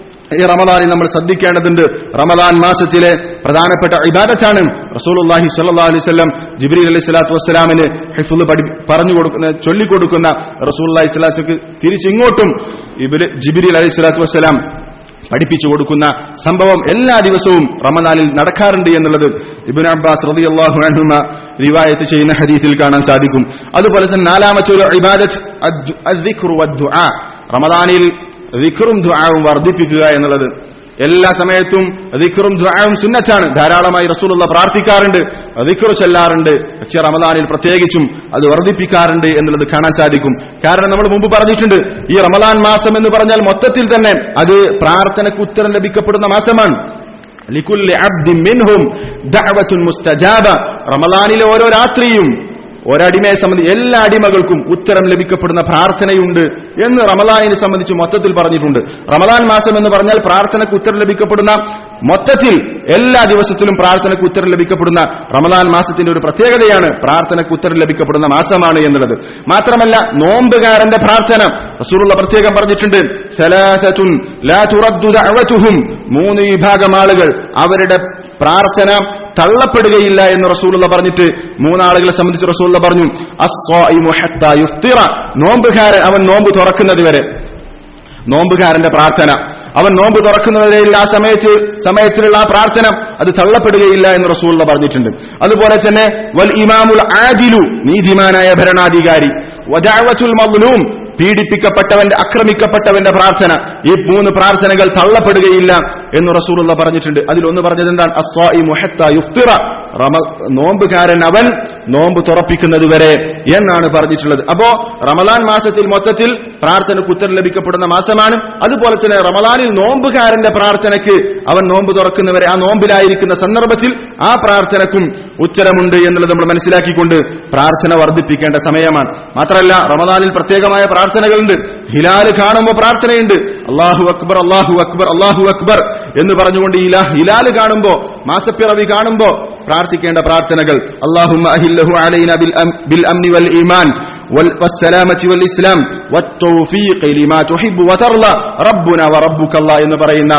ഈ റമദാനിൽ നമ്മൾ ശ്രദ്ധിക്കേണ്ടതുണ്ട് റമദാൻ മാസത്തിലെ പ്രധാനപ്പെട്ട ഇബാദത്താണ് റസൂലുള്ളാഹി സ്വല്ലല്ലാഹു അലൈഹി വസല്ലം ജിബ്രീൽ അലൈഹി സ്വലാത്തു വസ്സലാമിന് ഹിഫ്ള് പഠി പറഞ്ഞു കൊടുക്കുന്ന ചൊല്ലിക്കൊടുക്കുന്ന റസൂലുള്ളാഹി സ്വലാത്തുക്ക് തിരിച്ചിങ്ങോട്ടും ഇബ്രി ജിബ്രീൽ അലൈഹി സ്വലാത്തു വസ്സലാം പഠിപ്പിച്ചു കൊടുക്കുന്ന സംഭവം എല്ലാ ദിവസവും റമദാനിൽ നടക്കാറുണ്ട് എന്നുള്ളത് ഇബിൻ അബ്ബാസ് റളിയല്ലാഹു അൻഹുമ റിവായത്ത് ചെയ്യുന്ന ഹദീസിൽ കാണാൻ സാധിക്കും അതുപോലെ തന്നെ നാലാമത്തെ ഒരു ഇബാദത്ത് അദ്ദിഖ്റു വദ്ദുആ റമദാനിൽ ദിഖറും ദുആവും വർദ്ധിപ്പിക്കുക എന്നുള്ളത് എല്ലാ സമയത്തും ദിഖറും ദുആവും സുന്നത്താണ് ധാരാളമായി റസൂലുള്ള പ്രാർത്ഥിക്കാറുണ്ട് ദിഖറു ചെല്ലാറുണ്ട് പക്ഷെ റമദാനിൽ പ്രത്യേകിച്ചും അത് വർദ്ധിപ്പിക്കാറുണ്ട് എന്നുള്ളത് കാണാൻ സാധിക്കും കാരണം നമ്മൾ മുമ്പ് പറഞ്ഞിട്ടുണ്ട് ഈ റമദാൻ മാസം എന്ന് പറഞ്ഞാൽ മൊത്തത്തിൽ തന്നെ അത് പ്രാർത്ഥനയ്ക്ക് ഉത്തരം ലഭിക്കപ്പെടുന്ന മാസമാണ് ലിക്കുല്ലി അബ്ദിൻ മിൻഹും ദഅവത്തുൻ മുസ്തജാബ റമദാനിലെ ഓരോ രാത്രിയും ഒരടിമയെ സംബന്ധിച്ച് എല്ലാ അടിമകൾക്കും ഉത്തരം ലഭിക്കപ്പെടുന്ന പ്രാർത്ഥനയുണ്ട് എന്ന് റമദാനിനെ സംബന്ധിച്ച് മൊത്തത്തിൽ പറഞ്ഞിട്ടുണ്ട് റമദാൻ മാസം എന്ന് പറഞ്ഞാൽ പ്രാർത്ഥനയ്ക്ക് ഉത്തരം ലഭിക്കപ്പെടുന്ന മൊത്തത്തിൽ എല്ലാ ദിവസത്തിലും പ്രാർത്ഥനയ്ക്ക് ഉത്തരം ലഭിക്കപ്പെടുന്ന റമദാൻ മാസത്തിന്റെ ഒരു പ്രത്യേകതയാണ് പ്രാർത്ഥനയ്ക്ക് ഉത്തരം ലഭിക്കപ്പെടുന്ന മാസമാണ് എന്നുള്ളത് മാത്രമല്ല നോമ്പുകാരന്റെ പ്രാർത്ഥന റസൂലുള്ള പ്രത്യേകം പറഞ്ഞിട്ടുണ്ട് സലാസത്തുൻ ലാ തുറദ്ദു ദഅവതുഹും മൂന്ന് വിഭാഗം ആളുകൾ അവരുടെ പ്രാർത്ഥന തള്ളപ്പെടുകയില്ല എന്ന് റസൂലുള്ള പറഞ്ഞിട്ട് മൂന്നാളുകളെ സംബന്ധിച്ച് റസൂലുള്ള പറഞ്ഞു അസ്വാഇമു ഹത്താ യുഫ്തിറ നോമ്പുകാരൻ അവൻ നോമ്പ് തുറക്കുന്നത് വരെ നോമ്പുകാരന്റെ പ്രാർത്ഥന അവൻ നോമ്പ് തുറക്കുന്നവരെയിൽ ആ സമയത്ത് സമയത്തിലുള്ള ആ പ്രാർത്ഥന അത് തള്ളപ്പെടുകയില്ല എന്ന് റസൂള്ള പറഞ്ഞിട്ടുണ്ട് അതുപോലെ തന്നെ വൽ ഇമാമുൽ ആദിലു നീതിമാനായ ഭരണാധികാരി വദഅവത്തുൽ മദ്ലൂം പീഡിപ്പിക്കപ്പെട്ടവന്റെ ആക്രമിക്കപ്പെട്ടവന്റെ പ്രാർത്ഥന ഈ മൂന്ന് പ്രാർത്ഥനകൾ തള്ളപ്പെടുകയില്ല എന്ന് റസൂലുള്ള പറഞ്ഞിട്ടുണ്ട് അതിലൊന്ന് പറഞ്ഞത് എന്താണ് അസ്വാഇ മുഹത്ത യുഫ്തിറ റമ നോമ്പുകാരൻ അവൻ നോമ്പ് തുറപ്പിക്കുന്നത് വരെ എന്നാണ് പറഞ്ഞിട്ടുള്ളത് അപ്പോ റമദാൻ മാസത്തിൽ മൊത്തത്തിൽ പ്രാർത്ഥനയ്ക്ക് ഉത്തരം ലഭിക്കപ്പെടുന്ന മാസമാണ് അതുപോലെ തന്നെ റമദാനിൽ നോമ്പുകാരന്റെ പ്രാർത്ഥനയ്ക്ക് അവൻ നോമ്പ് തുറക്കുന്നവരെ ആ നോമ്പിലായിരിക്കുന്ന സന്ദർഭത്തിൽ ആ പ്രാർത്ഥനക്കും ഉത്തരമുണ്ട് എന്നുള്ളത് നമ്മൾ മനസ്സിലാക്കിക്കൊണ്ട് പ്രാർത്ഥന വർദ്ധിപ്പിക്കേണ്ട സമയമാണ് മാത്രമല്ല റമദാനിൽ പ്രത്യേകമായ പ്രാർത്ഥനകളുണ്ട് ഹിലാല് കാണുമ്പോൾ പ്രാർത്ഥനയുണ്ട് അള്ളാഹു അക്ബർ അള്ളാഹു അക്ബർ അള്ളാഹു അക്ബർ എന്ന് പറഞ്ഞുകൊണ്ട് ഇലാ ഹിലാല് കാണുമ്പോ മാസപ്പിറവി കാണുമ്പോ പ്രാർത്ഥിക്കേണ്ട പ്രാർത്ഥനകൾ അള്ളാഹു അഹില്ലഹു അലൈന ബിൽ അം- ബിൽ അംനി വൽ ഈമാൻ വൽ വസ്സലാമത്തി വൽ ഇസ്ലാം വത്തൗഫീഖ് ലിമാ തുഹിബ്ബു വതർള റബ്ബുന വറബ്ബുക അല്ലാഹ് എന്ന് പറയുന്ന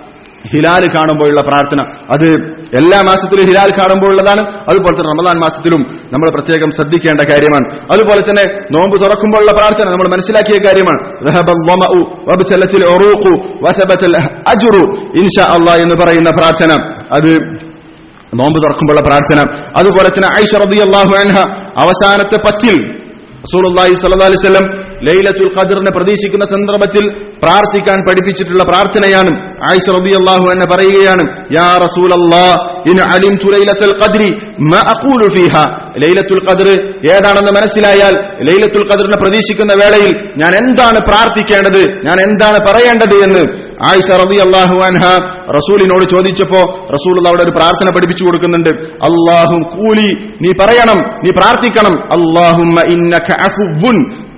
ഹിലാല് കാണുമ്പോഴുള്ള പ്രാർത്ഥന അത് എല്ലാ മാസത്തിലും ഹിലാൽ കാണുമ്പോഴുള്ളതാണ് അതുപോലെ തന്നെ റമദാൻ മാസത്തിലും നമ്മൾ പ്രത്യേകം ശ്രദ്ധിക്കേണ്ട കാര്യമാണ് അതുപോലെ തന്നെ നോമ്പ് തുറക്കുമ്പോഴുള്ള പ്രാർത്ഥന നമ്മൾ മനസ്സിലാക്കിയ കാര്യമാണ് ذهب الظمأ وابتلت العروق وثبت الأجر إن شاء الله എന്ന് പറയുന്ന പ്രാർത്ഥന അത് നോമ്പ് തുറക്കുമ്പോഴുള്ള പ്രാർത്ഥന അതുപോലെ തന്നെ ഐഷ റളിയല്ലാഹു അൻഹ അവസാനത്തെ പത്തിൽ റസൂലുള്ളാഹി സ്വല്ലല്ലാഹു അലൈഹി വസല്ലം ലൈലത്തുൽ ഖദറിനെ പ്രതീക്ഷിക്കുന്ന സന്ദർഭത്തിൽ പ്രാർത്ഥിക്കാൻ പഠിപ്പിച്ചിട്ടുള്ള പ്രാർത്ഥനയാണ് ആയിഷ റളിയല്ലാഹു അൻഹ പറയുകയാണ് യാ റസൂലല്ലാഹ് ഇൻ അലിംതു ലൈലത്തുൽ ഖദ്രി മാ അഖൂലു ഫീഹാ ലൈലത്തുൽ ഖദർ ഏതാണെന്ന് മനസ്സിലായാൽ ലൈലത്തുൽ ഖദറിനെ പ്രതീക്ഷിക്കുന്ന വേളയിൽ ഞാൻ എന്താണ് പ്രാർത്ഥിക്കേണ്ടത് ഞാൻ എന്താണ് പറയേണ്ടത് എന്ന് ആയിഷ റളിയല്ലാഹു അൻഹ റസൂലിനോട് ചോദിച്ചപ്പോ റസൂൽ അവിടെ ഒരു പ്രാർത്ഥന പഠിപ്പിച്ചു കൊടുക്കുന്നുണ്ട് അള്ളാഹു കൂലി നീ പറയണം നീ പ്രാർത്ഥിക്കണം അള്ളാഹുമ്മ ഇന്നക അഫുവ്വുൻ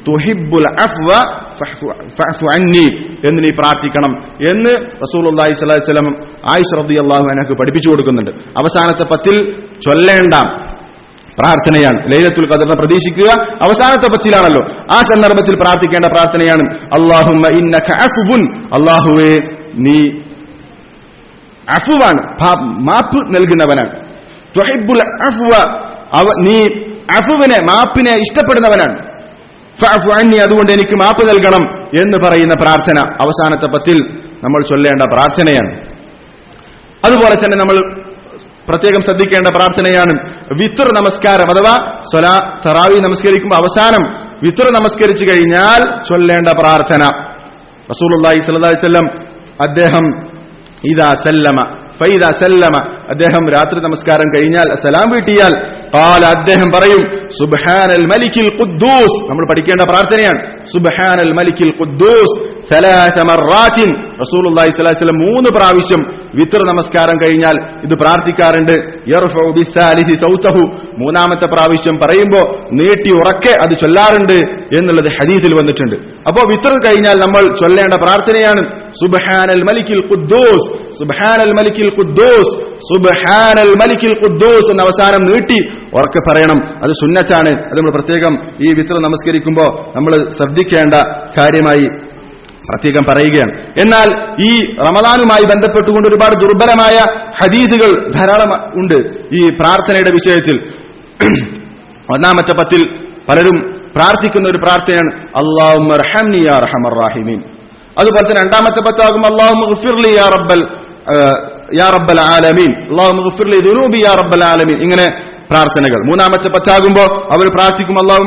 തുഹിബ്ബുൽ അഫ്വ ഫഅഫു ഫഅഫു അന്നി എന്ന് നീ പ്രാർത്ഥിക്കണം എന്ന് റസൂലുള്ളാഹി സ്വല്ലല്ലാഹി അലൈഹി വസല്ലം ആയിഷ റളിയല്ലാഹു അൻഹക്ക് പഠിപ്പിച്ചു കൊടുക്കുന്നുണ്ട് അവസാനത്തെ പത്തിൽ ചൊല്ലേണ്ട പ്രാർത്ഥനയാണ് ലൈലത്തുൽ ഖദറിനെ പ്രതീക്ഷിക്കുക അവസാനത്തെ പച്ചിലാണല്ലോ ആ സന്ദർഭത്തിൽ പ്രാർത്ഥിക്കേണ്ട പ്രാർത്ഥനയാണ് അള്ളാഹുമ്മ ഇന്നക അഫുവുൻ അള്ളാഹുവേ നീ അഫുവാണ് പാ- മാപ്പ് നൽകുന്നവനാണ് തുഹിബ്ബുൽ അഫ്വ അവ നീ അഫുവിനെ മാപ്പിനെ ഇഷ്ടപ്പെടുന്നവനാണ് ഫഅഫു അന്നി അതുകൊണ്ട് എനിക്ക് മാപ്പ് നൽകണം എന്ന് പറയുന്ന പ്രാർത്ഥന അവസാനത്തെ പത്തിൽ നമ്മൾ ചൊല്ലേണ്ട പ്രാർത്ഥനയാണ് അതുപോലെ തന്നെ നമ്മൾ പ്രത്യേകം ശ്രദ്ധിക്കേണ്ട പ്രാർത്ഥനയാണ് വിത്തുർ നമസ്കാരം അഥവാ സ്വലാ തറാവി നമസ്കരിക്കുമ്പോൾ അവസാനം വിത്തുർ നമസ്കരിച്ചു കഴിഞ്ഞാൽ ചൊല്ലേണ്ട പ്രാർത്ഥന റസൂലുള്ളാഹി സ്വല്ലല്ലാഹി അലൈഹി വസല്ലം അദ്ദേഹം ഇദാ സല്ലമ ഫൈദ സല്ലമ അദ്ദേഹം രാത്രി നമസ്കാരം കഴിഞ്ഞാൽ സലാം വീട്ടിയാൽ قال അദ്ദേഹം പറയും സുബ്ഹാനൽ മലിക്കിൽ ഖുദ്ദൂസ് നമ്മൾ പഠിക്കേണ്ട പ്രാർത്ഥനയാണ് സുബ്ഹാനൽ മലിക്കിൽ ഖുദ്ദൂസ് ثلاث مرات റസൂലുള്ളാഹി സ്വല്ലല്ലാഹി അലൈഹി വസല്ലം മൂന്ന് പ്രാവശ്യം വിത്ർ നമസ്കാരം കഴിഞ്ഞാൽ ഇത് പ്രാർത്ഥിക്കാറുണ്ട് യർഫഉ ബിസ്സാലിസി സൗതഹു മൂന്നാമത്തെ പ്രാവശ്യം പറയുമ്പോൾ നീട്ടി ഉറക്കെ അത് ചൊല്ലാറുണ്ട് എന്നുള്ളത് ഹദീസിൽ വന്നിട്ടുണ്ട് അപ്പോൾ വിത്ർ കഴിഞ്ഞാൽ നമ്മൾ ചൊല്ലേണ്ട പ്രാർത്ഥനയാണ് സുബ്ഹാനൽ മലിക്കിൽ ഖുദ്ദൂസ് സുബ്ഹാനൽ മലിക്കിൽ ഖുദ്ദൂസ് സുബ്ഹാനൽ മലിക്കിൽ ഖുദ്ദൂസ് എന്ന അവസാനം നീട്ടി ഉറക്കെ പറയണം അത് സുന്നച്ചാണ് അത് നമ്മൾ പ്രത്യേകം ഈ വിത്ര നമസ്കരിക്കുമ്പോൾ നമ്മൾ ശ്രദ്ധിക്കേണ്ട കാര്യമായി പ്രത്യേകം പറയുകയാണ് എന്നാൽ ഈ റമദാനുമായി ബന്ധപ്പെട്ടുകൊണ്ട് ഒരുപാട് ദുർബലമായ ഹദീസുകൾ ധാരാളം ഉണ്ട് ഈ പ്രാർത്ഥനയുടെ വിഷയത്തിൽ ഒന്നാമത്തെ പത്തിൽ പലരും പ്രാർത്ഥിക്കുന്ന ഒരു പ്രാർത്ഥനയാണ് അള്ളാഹുറഹമീൻ അതുപോലെ തന്നെ രണ്ടാമത്തെ പത്താകും അള്ളാഹു യാ റബ്ബൽ യാ റബ്ബൽ ആലമീൻ അള്ളാഹു ദുനൂബി യാ റബ്ബൽ ആലമീൻ ഇങ്ങനെ പ്രാർത്ഥനകൾ മൂന്നാമത്തെ പത്താകുമ്പോ അവർ പ്രാർത്ഥിക്കും അള്ളാഹു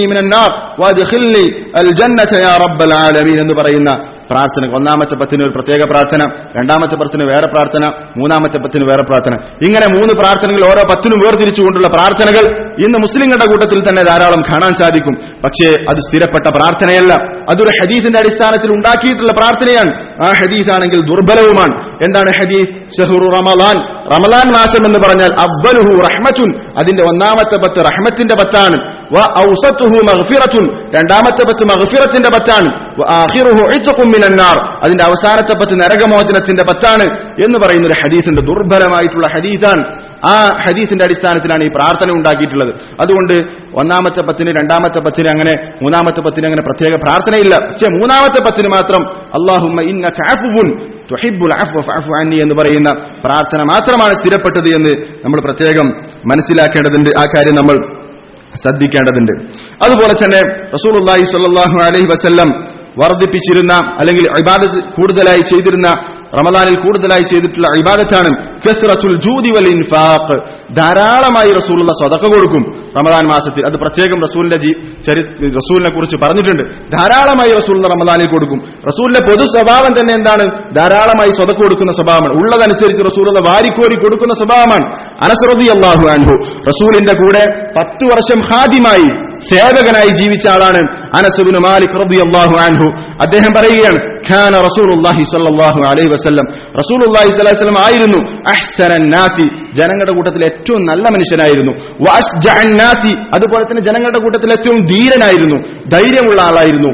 എന്ന് പറയുന്ന പ്രാർത്ഥന ഒന്നാമത്തെ പത്തിന് ഒരു പ്രത്യേക പ്രാർത്ഥന രണ്ടാമത്തെ പത്തിന് വേറെ പ്രാർത്ഥന മൂന്നാമത്തെ പത്തിന് വേറെ പ്രാർത്ഥന ഇങ്ങനെ മൂന്ന് പ്രാർത്ഥനകൾ ഓരോ പത്തിനും വേർതിരിച്ചുകൊണ്ടുള്ള പ്രാർത്ഥനകൾ ഇന്ന് മുസ്ലിങ്ങളുടെ കൂട്ടത്തിൽ തന്നെ ധാരാളം കാണാൻ സാധിക്കും പക്ഷേ അത് സ്ഥിരപ്പെട്ട പ്രാർത്ഥനയല്ല അതൊരു ഹദീസിന്റെ അടിസ്ഥാനത്തിൽ ഉണ്ടാക്കിയിട്ടുള്ള പ്രാർത്ഥനയാണ് ആ ഹദീസ് ആണെങ്കിൽ ദുർബലവുമാണ് എന്താണ് ഹദീസ് ഷഹുറു റമലാൻ റമലാൻ മാസം എന്ന് പറഞ്ഞാൽ അവലുഹു റഹ്മത്തുൻ അതിന്റെ ഒന്നാമത്തെ പത്ത് റഹ്മത്തിന്റെ പത്താണ് വ ഔസത്തുഹു മഗ്ഫിറത്തുൻ രണ്ടാമത്തെ പത്ത് മഗ്ഫിറത്തിന്റെ പത്താണ് വ ആഖിറുഹു ഇത്ഖും മിനന്നാർ അതിന്റെ അവസാനത്തെ പത്ത് നരകമോചനത്തിന്റെ പത്താണ് എന്ന് പറയുന്ന ഒരു ഹദീസിന്റെ ദുർബലമായിട്ടുള്ള ഹദീസാണ് ആ ഹദീസിന്റെ അടിസ്ഥാനത്തിലാണ് ഈ പ്രാർത്ഥന ഉണ്ടാക്കിയിട്ടുള്ളത് അതുകൊണ്ട് ഒന്നാമത്തെ പത്തിന് രണ്ടാമത്തെ പത്തിന് അങ്ങനെ മൂന്നാമത്തെ പത്തിന് അങ്ങനെ പ്രത്യേക പ്രാർത്ഥനയില്ല പക്ഷേ മൂന്നാമത്തെ പത്തിന് മാത്രം അള്ളാഹുമ്മ ഇന്ന കാഫുൻ തുഹിബുൽ അഫ്വ ഫഅഫു അന്നി എന്ന് പറയുന്ന പ്രാർത്ഥന മാത്രമാണ് സ്ഥിരപ്പെട്ടത് എന്ന് നമ്മൾ പ്രത്യേകം മനസ്സിലാക്കേണ്ടതുണ്ട് ആ കാര്യം നമ്മൾ ശ്രദ്ധിക്കേണ്ടതുണ്ട് അതുപോലെ തന്നെ റസൂലുള്ളാഹി സ്വല്ലല്ലാഹു അലൈഹി വസല്ലം വർദ്ധിപ്പിച്ചിരുന്ന അല്ലെങ്കിൽ ഇബാദത്ത് കൂടുതലായി ചെയ്തിരുന്ന റമദാനിൽ കൂടുതലായി ചെയ്തിട്ടുള്ള ഇബാദത്താണ് കസ്റത്തുൽ ജൂദി വൽ ഇൻഫാഖ് ധാരാളമായി റസൂലുള്ള സ്വതക്ക കൊടുക്കും റമദാൻ മാസത്തിൽ അത് പ്രത്യേകം റസൂലിന്റെ ജീ ചരി റസൂലിനെ കുറിച്ച് പറഞ്ഞിട്ടുണ്ട് ധാരാളമായി റസൂൽ റമദാനിൽ കൊടുക്കും റസൂലിന്റെ പൊതു സ്വഭാവം തന്നെ എന്താണ് ധാരാളമായി സ്വതക്ക കൊടുക്കുന്ന സ്വഭാവമാണ് ഉള്ളതനുസരിച്ച് റസൂലുള്ള വാരിക്കോരി കൊടുക്കുന്ന സ്വഭാവമാണ് അനസറതി അള്ളാഹു അൻഹു റസൂലിന്റെ കൂടെ പത്ത് വർഷം ഹാദിമായി സേവകനായി ജീവിച്ച ആളാണ് അനസുബിന് മാലിക് റളിയല്ലാഹു അൻഹു അദ്ദേഹം പറയുകയാണ് ഖാന റസൂലുള്ളാഹി സ്വല്ലല്ലാഹു അലൈഹി വസല്ലം റസൂലുള്ളാഹി സ്വല്ലല്ലാഹു അലൈഹി വസല്ലം ആയിരുന്നു അഹ്സനൻ നാസി ജനങ്ങളുടെ കൂട്ടത്തിൽ ഏറ്റവും നല്ല മനുഷ്യനായിരുന്നു വഅസ്ജഅൻ നാസി അതുപോലെ തന്നെ ജനങ്ങളുടെ കൂട്ടത്തിൽ ഏറ്റവും ധീരനായിരുന്നു ധൈര്യമുള്ള ആളായിരുന്നു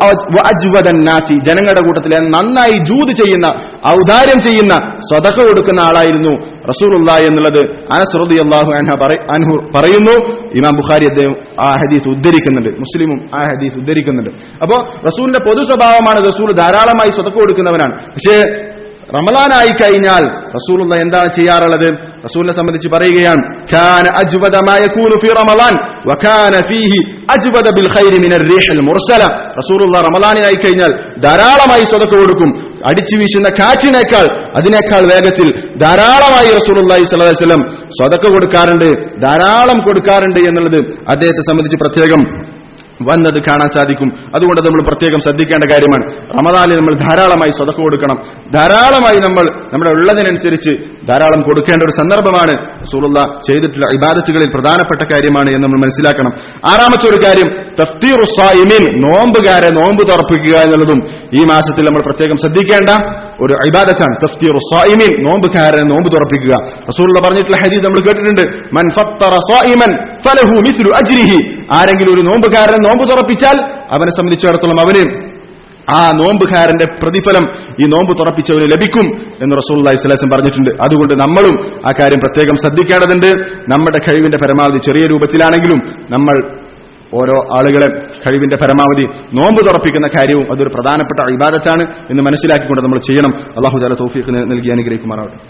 വഅജ്വദൻ നാസി ജനങ്ങളുടെ കൂട്ടത്തിൽ നന്നായി ജൂത് ചെയ്യുന്ന ഔദാര്യം ചെയ്യുന്ന സ്വതക്ക കൊടുക്കുന്ന ആളായിരുന്നു റസൂലുള്ളാഹി എന്നുള്ളത് അനസ് റളിയല്ലാഹു അൻഹ അൻഹു പറയുന്നു ഇമാം ബുഖാരി അദ്ദേഹം ആ ഹദീസ് ഉദ്ധരിക്കുന്നുണ്ട് മുസ്ലിമും ആ ഹദീസ് ഉദ്ധരിക്കുന്നുണ്ട് അപ്പോ റസൂലിന്റെ പൊതു സ്വഭാവമാണ് റസൂൽ ധാരാളമായി സ്വതക്ക കൊടുക്കുന്നവനാണ് പക്ഷേ റമലാനായി കഴിഞ്ഞാൽ റസൂലുള്ള എന്താണ് ചെയ്യാറുള്ളത് റസൂലിനെ സംബന്ധിച്ച് പറയുകയാണ് كان أجود ما يكون في رمضان وكان فيه أجود بالخير من الريح المرسلة റസൂലുള്ള റമലാനായി കഴിഞ്ഞാൽ ധാരാളമായി സ്വതക്ക കൊടുക്കും അടിച്ചു വീശുന്ന കാറ്റിനേക്കാൾ അതിനേക്കാൾ വേഗത്തിൽ ധാരാളമായി റസൂലുള്ളാഹി സ്വല്ലല്ലാഹി അലൈഹി വസല്ലം സ്വതക്ക കൊടുക്കാറുണ്ട് ധാരാളം കൊടുക്കാറുണ്ട് എന്നുള്ളത് അദ്ദേഹത്തെ സംബന്ധിച്ച് പ്രത്യേകം വന്നത് കാണാൻ സാധിക്കും അതുകൊണ്ട് നമ്മൾ പ്രത്യേകം ശ്രദ്ധിക്കേണ്ട കാര്യമാണ് റമദാനിൽ നമ്മൾ ധാരാളമായി സ്വതക്ക കൊടുക്കണം ധാരാളമായി നമ്മൾ നമ്മുടെ ഉള്ളതിനനുസരിച്ച് ധാരാളം കൊടുക്കേണ്ട ഒരു സന്ദർഭമാണ് റസൂലുള്ള ചെയ്തിട്ടുള്ള ഇബാദത്തുകളിൽ പ്രധാനപ്പെട്ട കാര്യമാണ് എന്ന് നമ്മൾ മനസ്സിലാക്കണം ആറാമത്തെ ഒരു കാര്യം തഫ്തീർ സായിമീൻ നോമ്പുകാരെ നോമ്പ് തുറപ്പിക്കുക എന്നുള്ളതും ഈ മാസത്തിൽ നമ്മൾ പ്രത്യേകം ശ്രദ്ധിക്കേണ്ട ഒരു ഇബാദത്താണ് തഫ്തീർ സ്വായിമിൻ നോമ്പുകാരനെ നോമ്പ് തുറപ്പിക്കുക റസൂലുള്ള പറഞ്ഞിട്ടുള്ള ഹദീസ് നമ്മൾ കേട്ടിട്ടുണ്ട് മൻ ഫത്തറ സ്വായിമൻ ഫലഹു മിസ്ലു അജ്രിഹി ആരെങ്കിലും ഒരു നോമ്പുകാരനെ നോമ്പ് തുറപ്പിച്ചാൽ അവനെ സംബന്ധിച്ചിടത്തോളം അവന് ആ നോമ്പുകാരന്റെ പ്രതിഫലം ഈ നോമ്പ് തുറപ്പിച്ചവന് ലഭിക്കും എന്ന് റസൂൽ ഇസ്ലാസം പറഞ്ഞിട്ടുണ്ട് അതുകൊണ്ട് നമ്മളും ആ കാര്യം പ്രത്യേകം ശ്രദ്ധിക്കേണ്ടതുണ്ട് നമ്മുടെ കഴിവിന്റെ പരമാവധി ചെറിയ രൂപത്തിലാണെങ്കിലും നമ്മൾ ഓരോ ആളുകളെ കഴിവിന്റെ പരമാവധി നോമ്പ് തുറപ്പിക്കുന്ന കാര്യവും അതൊരു പ്രധാനപ്പെട്ട ഇബാദത്താണ് എന്ന് മനസ്സിലാക്കിക്കൊണ്ട് നമ്മൾ ചെയ്യണം അള്ളാഹു ജാല തൗഫീഖ് നൽകി അനുഗ്രഹിക്കുമാറാവട്ടെ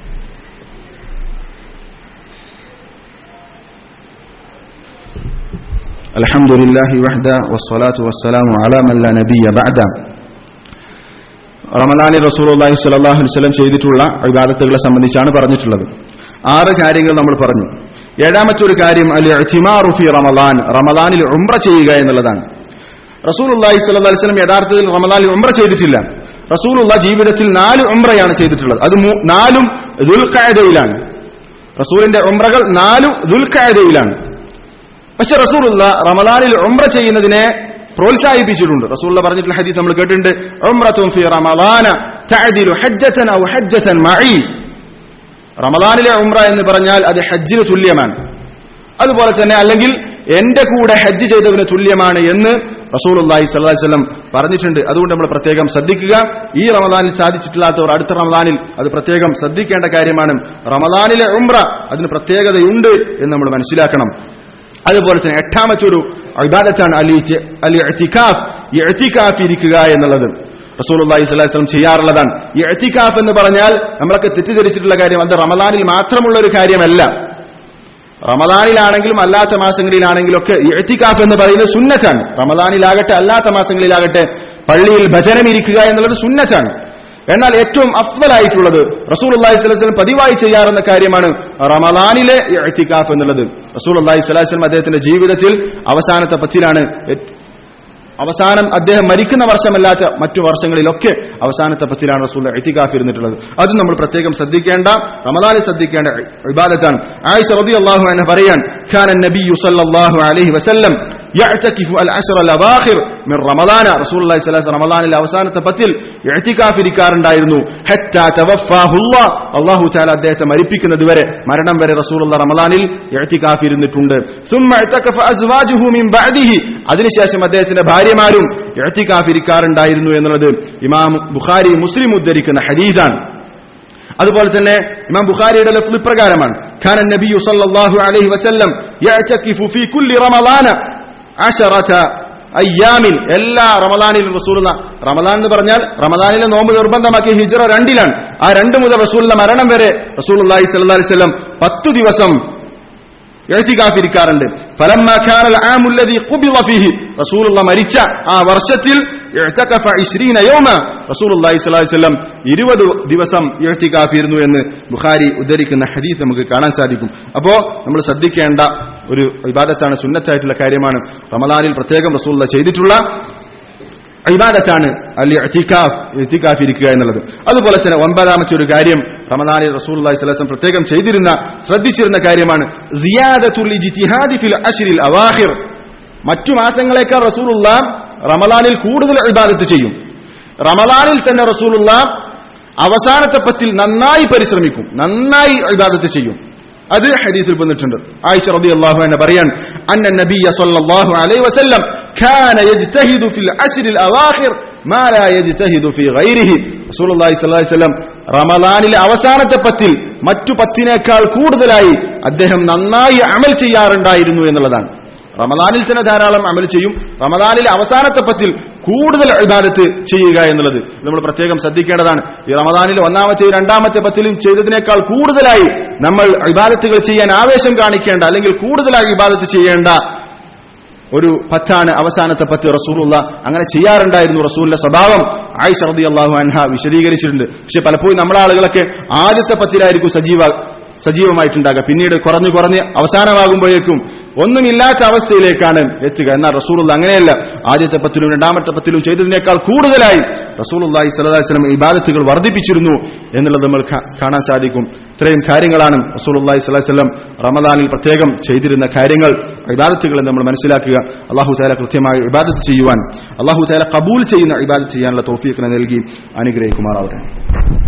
الحمد لله وحده والصلاة والسلام على من لا نبي بعده റമദാനിൽ റസൂലുള്ളാഹി സ്വല്ലല്ലാഹു അലൈഹി വസല്ലം ചെയ്തിട്ടുള്ള ഇബാദത്തുകളെ സംബന്ധിച്ചാണ് പറഞ്ഞിട്ടുള്ളത് ആറ് കാര്യങ്ങൾ നമ്മൾ പറഞ്ഞു ഏഴാമത്തെ ഒരു കാര്യം അൽ ഇഅ്തിമാറു ഫി റമദാൻ റമദാനിൽ ഉംറ ചെയ്യുക എന്നുള്ളതാണ് റസൂലുള്ളാഹി സ്വല്ലല്ലാഹു അലൈഹി വസല്ലം യഥാർത്ഥത്തിൽ റമദാനിൽ ഉംറ ചെയ്തിട്ടില്ല റസൂലുള്ള ജീവിതത്തിൽ നാല് ഉംറയാണ് ചെയ്തിട്ടുള്ളത് അത് മൂ- നാലും ദുൽഖഅദയിലാണ് റസൂലിന്റെ ഉംറകൾ നാലും ദുൽഖഅദയിലാണ് പക്ഷെ റസൂലുള്ള റമദാനിൽ ഉംറ ചെയ്യുന്നതിനെ പ്രോത്സാഹിപ്പിച്ചിട്ടുണ്ട് റസൂലുള്ള പറഞ്ഞിട്ടുള്ള ഹദീസ് നമ്മൾ കേട്ടിട്ടുണ്ട് ഉംറത്തും ഫി റമദാന തഅദിലു ഹജ്ജതൻ ഔ ഹജ്ജതൻ മഈ റമദാനിലെ ഉംറ എന്ന് പറഞ്ഞാൽ അത് ഹജ്ജിന് തുല്യമാണ് അതുപോലെ തന്നെ അല്ലെങ്കിൽ എന്റെ കൂടെ ഹജ്ജ് ചെയ്തതിന് തുല്യമാണ് എന്ന് റസൂലുള്ളാഹി സ്വല്ലല്ലാഹി അലൈഹി വസല്ലം പറഞ്ഞിട്ടുണ്ട് അതുകൊണ്ട് നമ്മൾ പ്രത്യേകം ശ്രദ്ധിക്കുക ഈ റമദാനിൽ സാധിച്ചിട്ടില്ലാത്തവർ അടുത്ത റമദാനിൽ അത് പ്രത്യേകം ശ്രദ്ധിക്കേണ്ട കാര്യമാണ് റമദാനിലെ ഉംറ അതിന് പ്രത്യേകതയുണ്ട് എന്ന് നമ്മൾ മനസ്സിലാക്കണം അതുപോലെ തന്നെ എട്ടാമത്തെ ഒരു ഇബാദത്താണ് അലി അലി എത്തിക്കാഫ് ഈ എത്തിക്കാഫ് ഇരിക്കുക എന്നുള്ളത് റസൂലുള്ളാഹി സ്വല്ലല്ലാഹി അലൈഹി വസല്ലം ചെയ്യാറുള്ളതാണ് ഈ എത്തിക്കാഫ് എന്ന് പറഞ്ഞാൽ നമ്മളൊക്കെ തെറ്റിദ്ധരിച്ചിട്ടുള്ള കാര്യം അത് റമദാനിൽ മാത്രമുള്ള ഒരു കാര്യമല്ല റമദാനിലാണെങ്കിലും അല്ലാത്ത മാസങ്ങളിലാണെങ്കിലും ഒക്കെ എത്തിക്കാഫ് എന്ന് പറയുന്നത് സുന്നത്താണ് റമദാനിലാകട്ടെ അല്ലാത്ത മാസങ്ങളിലാകട്ടെ പള്ളിയിൽ ഭജനം ഇരിക്കുക എന്നുള്ളത് സുന്നത്താണ് എന്നാൽ ഏറ്റവും അഫ്വലായിട്ടുള്ളത് റസൂൽ അള്ളാഹി സ്വലം പതിവായി ചെയ്യാറുന്ന കാര്യമാണ് റമദാനിലെ എത്തിക്കാഫ് എന്നുള്ളത് റസൂൽ അള്ളാഹി സ്വലാസ്ലം അദ്ദേഹത്തിന്റെ ജീവിതത്തിൽ അവസാനത്തെ പത്തിലാണ് അവസാനം അദ്ദേഹം മരിക്കുന്ന വർഷമല്ലാത്ത മറ്റു വർഷങ്ങളിലൊക്കെ അവസാനത്തെ പത്തിലാണ് റസൂൽ എത്തിക്കാഫ് ഇരുന്നിട്ടുള്ളത് അത് നമ്മൾ പ്രത്യേകം ശ്രദ്ധിക്കേണ്ട റമദാനിൽ ശ്രദ്ധിക്കേണ്ട ഇബാദത്താണ് ആയിഷ റളിയല്ലാഹു അൻഹ പറയാൻ كان النبي صلى الله عليه وسلم يعتكف العشر الاواخر من رمضان رسول الله صلى الله عليه وسلم റമദാനിലെ അവസാനത്തെ പത്തിൽ ഇഅ്തികാഫ് ഇരിക്കാറുണ്ടായിരുന്നു ഹത്താ തവഫാഹു അല്ലാഹ് അല്ലാഹു തആല അദ്ദേഹത്തെ മരിപ്പിക്കുന്നത് വരെ മരണം വരെ റസൂലുള്ള റമദാനിൽ ഇഅ്തികാഫ് ഇരുന്നിട്ടുണ്ട് ثم اعتكف ازواجه من بعده അതിനുശേഷം അദ്ദേഹത്തിന്റെ ഭാര്യമാരും ഇഅ്തികാഫ് ഇരിക്കാറുണ്ടായിരുന്നു എന്നുള്ളത് ഇമാം ബുഖാരി മുസ്ലിം ഉദ്ധരിക്കുന്ന ഹദീസാണ് അതുപോലെ തന്നെ ഇമാം ബുഖാരിയുടെ ലഫ്ല് ഇപ്രകാരമാണ് ഖാൻ നബി സല്ലല്ലാഹു അലൈഹി വസല്ലം യഅ്തകിഫു ഫീ കുല്ലി റമളാന അശറത അയ്യാമിൻ എല്ലാ റമദാനിലും റസൂലുള്ള റമദാൻ എന്ന് പറഞ്ഞാൽ റമദാനിലെ നോമ്പ് നിർബന്ധമാക്കിയ ഹിജ്റ രണ്ടിലാണ് ആ രണ്ട് മുതൽ റസൂലിന്റെ മരണം വരെ റസൂലുള്ളാഹി സ്വല്ലല്ലാഹി അലൈഹി വസല്ലം പത്ത് ദിവസം എഴുത്തിക്കാഫിരിക്കാറുണ്ട് ഫലമ്മ ഖാനൽ ആമുല്ലദി ഖുബിള ഫീഹി റസൂലുള്ള മരിച്ച ആ വർഷത്തിൽ ഇഅ്തകഫ 20 യൗമ റസൂലുള്ളാഹി സ്വല്ലല്ലാഹി അലൈഹി വസല്ലം 20 ദിവസം ഇഅ്തികാഫിരുന്നു എന്ന് ബുഖാരി ഉദ്ധരിക്കുന്ന ഹദീസ് നമുക്ക് കാണാൻ സാധിക്കും അപ്പോൾ നമ്മൾ ശ്രദ്ധിക്കേണ്ട ഒരു ഇബാദത്താണ് സുന്നത്തായിട്ടുള്ള കാര്യമാണ് റമദാനിൽ പ്രത്യേകം റസൂലുള്ള ചെയ്തിട്ടുള്ള ഇബാദത്താണ് അല്ലെ ഇത്തിക്കാഫ് ഇത്തിക്കാഫ് ഇരിക്കുക എന്നുള്ളത് അതുപോലെ തന്നെ ഒമ്പതാമത്തെ ഒരു കാര്യം റമദാനിൽ റസൂലുള്ളാഹി സ്വല്ലല്ലാഹു അലൈഹി വസല്ലം പ്രത്യേകം ചെയ്തിരുന്ന ശ്രദ്ധിച്ചിരുന്ന കാര്യമാണ് സിയാദത്തുൽ ഇജ്തിഹാദി ഫിൽ അശ്രിൽ അവാഖിർ മറ്റു മാസങ്ങളെക്കാൾ റസൂലുള്ള റമദാനിൽ കൂടുതൽ ഇബാദത്ത് ചെയ്യും റമദാനിൽ തന്നെ റസൂലുള്ള അവസാനത്തെ പത്തിൽ നന്നായി പരിശ്രമിക്കും നന്നായി ഇബാദത്ത് ചെയ്യും അത് ഹദീസിൽ വന്നിട്ടുണ്ട് ആയിഷ റളിയല്ലാഹു അൻഹ പറയാൻ അന്ന നബിയ സല്ലല്ലാഹു അലൈഹി വസല്ലം കാന യജ്തഹിദു ഫിൽ അശ്രിൽ അവാഖിർ മാ ലാ യജ്തഹിദു ഫി ഗൈരിഹി റസൂലുള്ളാഹി സ്വല്ലല്ലാഹു അലൈഹി വസല്ലം റമദാനിലെ അവസാനത്തെ പത്തിൽ മറ്റു പത്തിനേക്കാൾ കൂടുതലായി അദ്ദേഹം നന്നായി അമൽ ചെയ്യാറുണ്ടായിരുന്നു എന്നുള്ളതാണ് റമദാനിൽ തന്നെ ധാരാളം അമൽ ചെയ്യും റമദാനിലെ അവസാനത്തെ പത്തിൽ കൂടുതൽ ഇബാദത്ത് ചെയ്യുക എന്നുള്ളത് ഇത് നമ്മൾ പ്രത്യേകം ശ്രദ്ധിക്കേണ്ടതാണ് ഈ റമദാനിൽ ഒന്നാമത്തെ രണ്ടാമത്തെ പത്തിലും ചെയ്തതിനേക്കാൾ കൂടുതലായി നമ്മൾ ഇബാദത്തുകൾ ചെയ്യാൻ ആവേശം കാണിക്കേണ്ട അല്ലെങ്കിൽ കൂടുതലായി ഇബാദത്ത് ചെയ്യേണ്ട ഒരു പത്താണ് അവസാനത്തെ പത്ത് റസൂലുള്ള അങ്ങനെ ചെയ്യാറുണ്ടായിരുന്നു റസൂലിന്റെ സ്വഭാവം ആയിഷ റതി അള്ളാഹു അൻഹ വിശദീകരിച്ചിട്ടുണ്ട് പക്ഷെ പലപ്പോഴും നമ്മളെ ആളുകളൊക്കെ ആദ്യത്തെ പത്തിലായിരിക്കും സജീവ സജീവമായിട്ടുണ്ടാകുക പിന്നീട് കുറഞ്ഞു കുറഞ്ഞ് അവസാനമാകുമ്പോഴേക്കും ഒന്നുമില്ലാത്ത അവസ്ഥയിലേക്കാണ് എത്തുക എന്നാൽ റസൂലുള്ള അങ്ങനെയല്ല ആദ്യത്തെ പത്തിലും രണ്ടാമത്തെ പത്തിലും ചെയ്തതിനേക്കാൾ കൂടുതലായി റസൂലുള്ളാഹി സ്വല്ലല്ലാഹി അലൈഹി വസല്ലം ഇബാദത്തുകൾ വർദ്ധിപ്പിച്ചിരുന്നു എന്നുള്ളത് നമ്മൾ കാ- കാണാൻ സാധിക്കും ഇത്രയും കാര്യങ്ങളാണ് റസൂലുള്ളാഹി സ്വല്ലല്ലാഹി അലൈഹി വസല്ലം റമദാനിൽ പ്രത്യേകം ചെയ്തിരുന്ന കാര്യങ്ങൾ ഇബാദത്തുകൾ എന്ന് നമ്മൾ മനസ്സിലാക്കുക അള്ളാഹു താല കൃത്യമായി ഇബാദത്ത് ചെയ്യുവാൻ അള്ളാഹു താല കബൂൽ ചെയ്യുന്ന ഇബാദത്ത് ചെയ്യാനുള്ള തോഫീഖിനെ നൽകി അനുഗ്രഹിക്കുമാറാവട്ടെ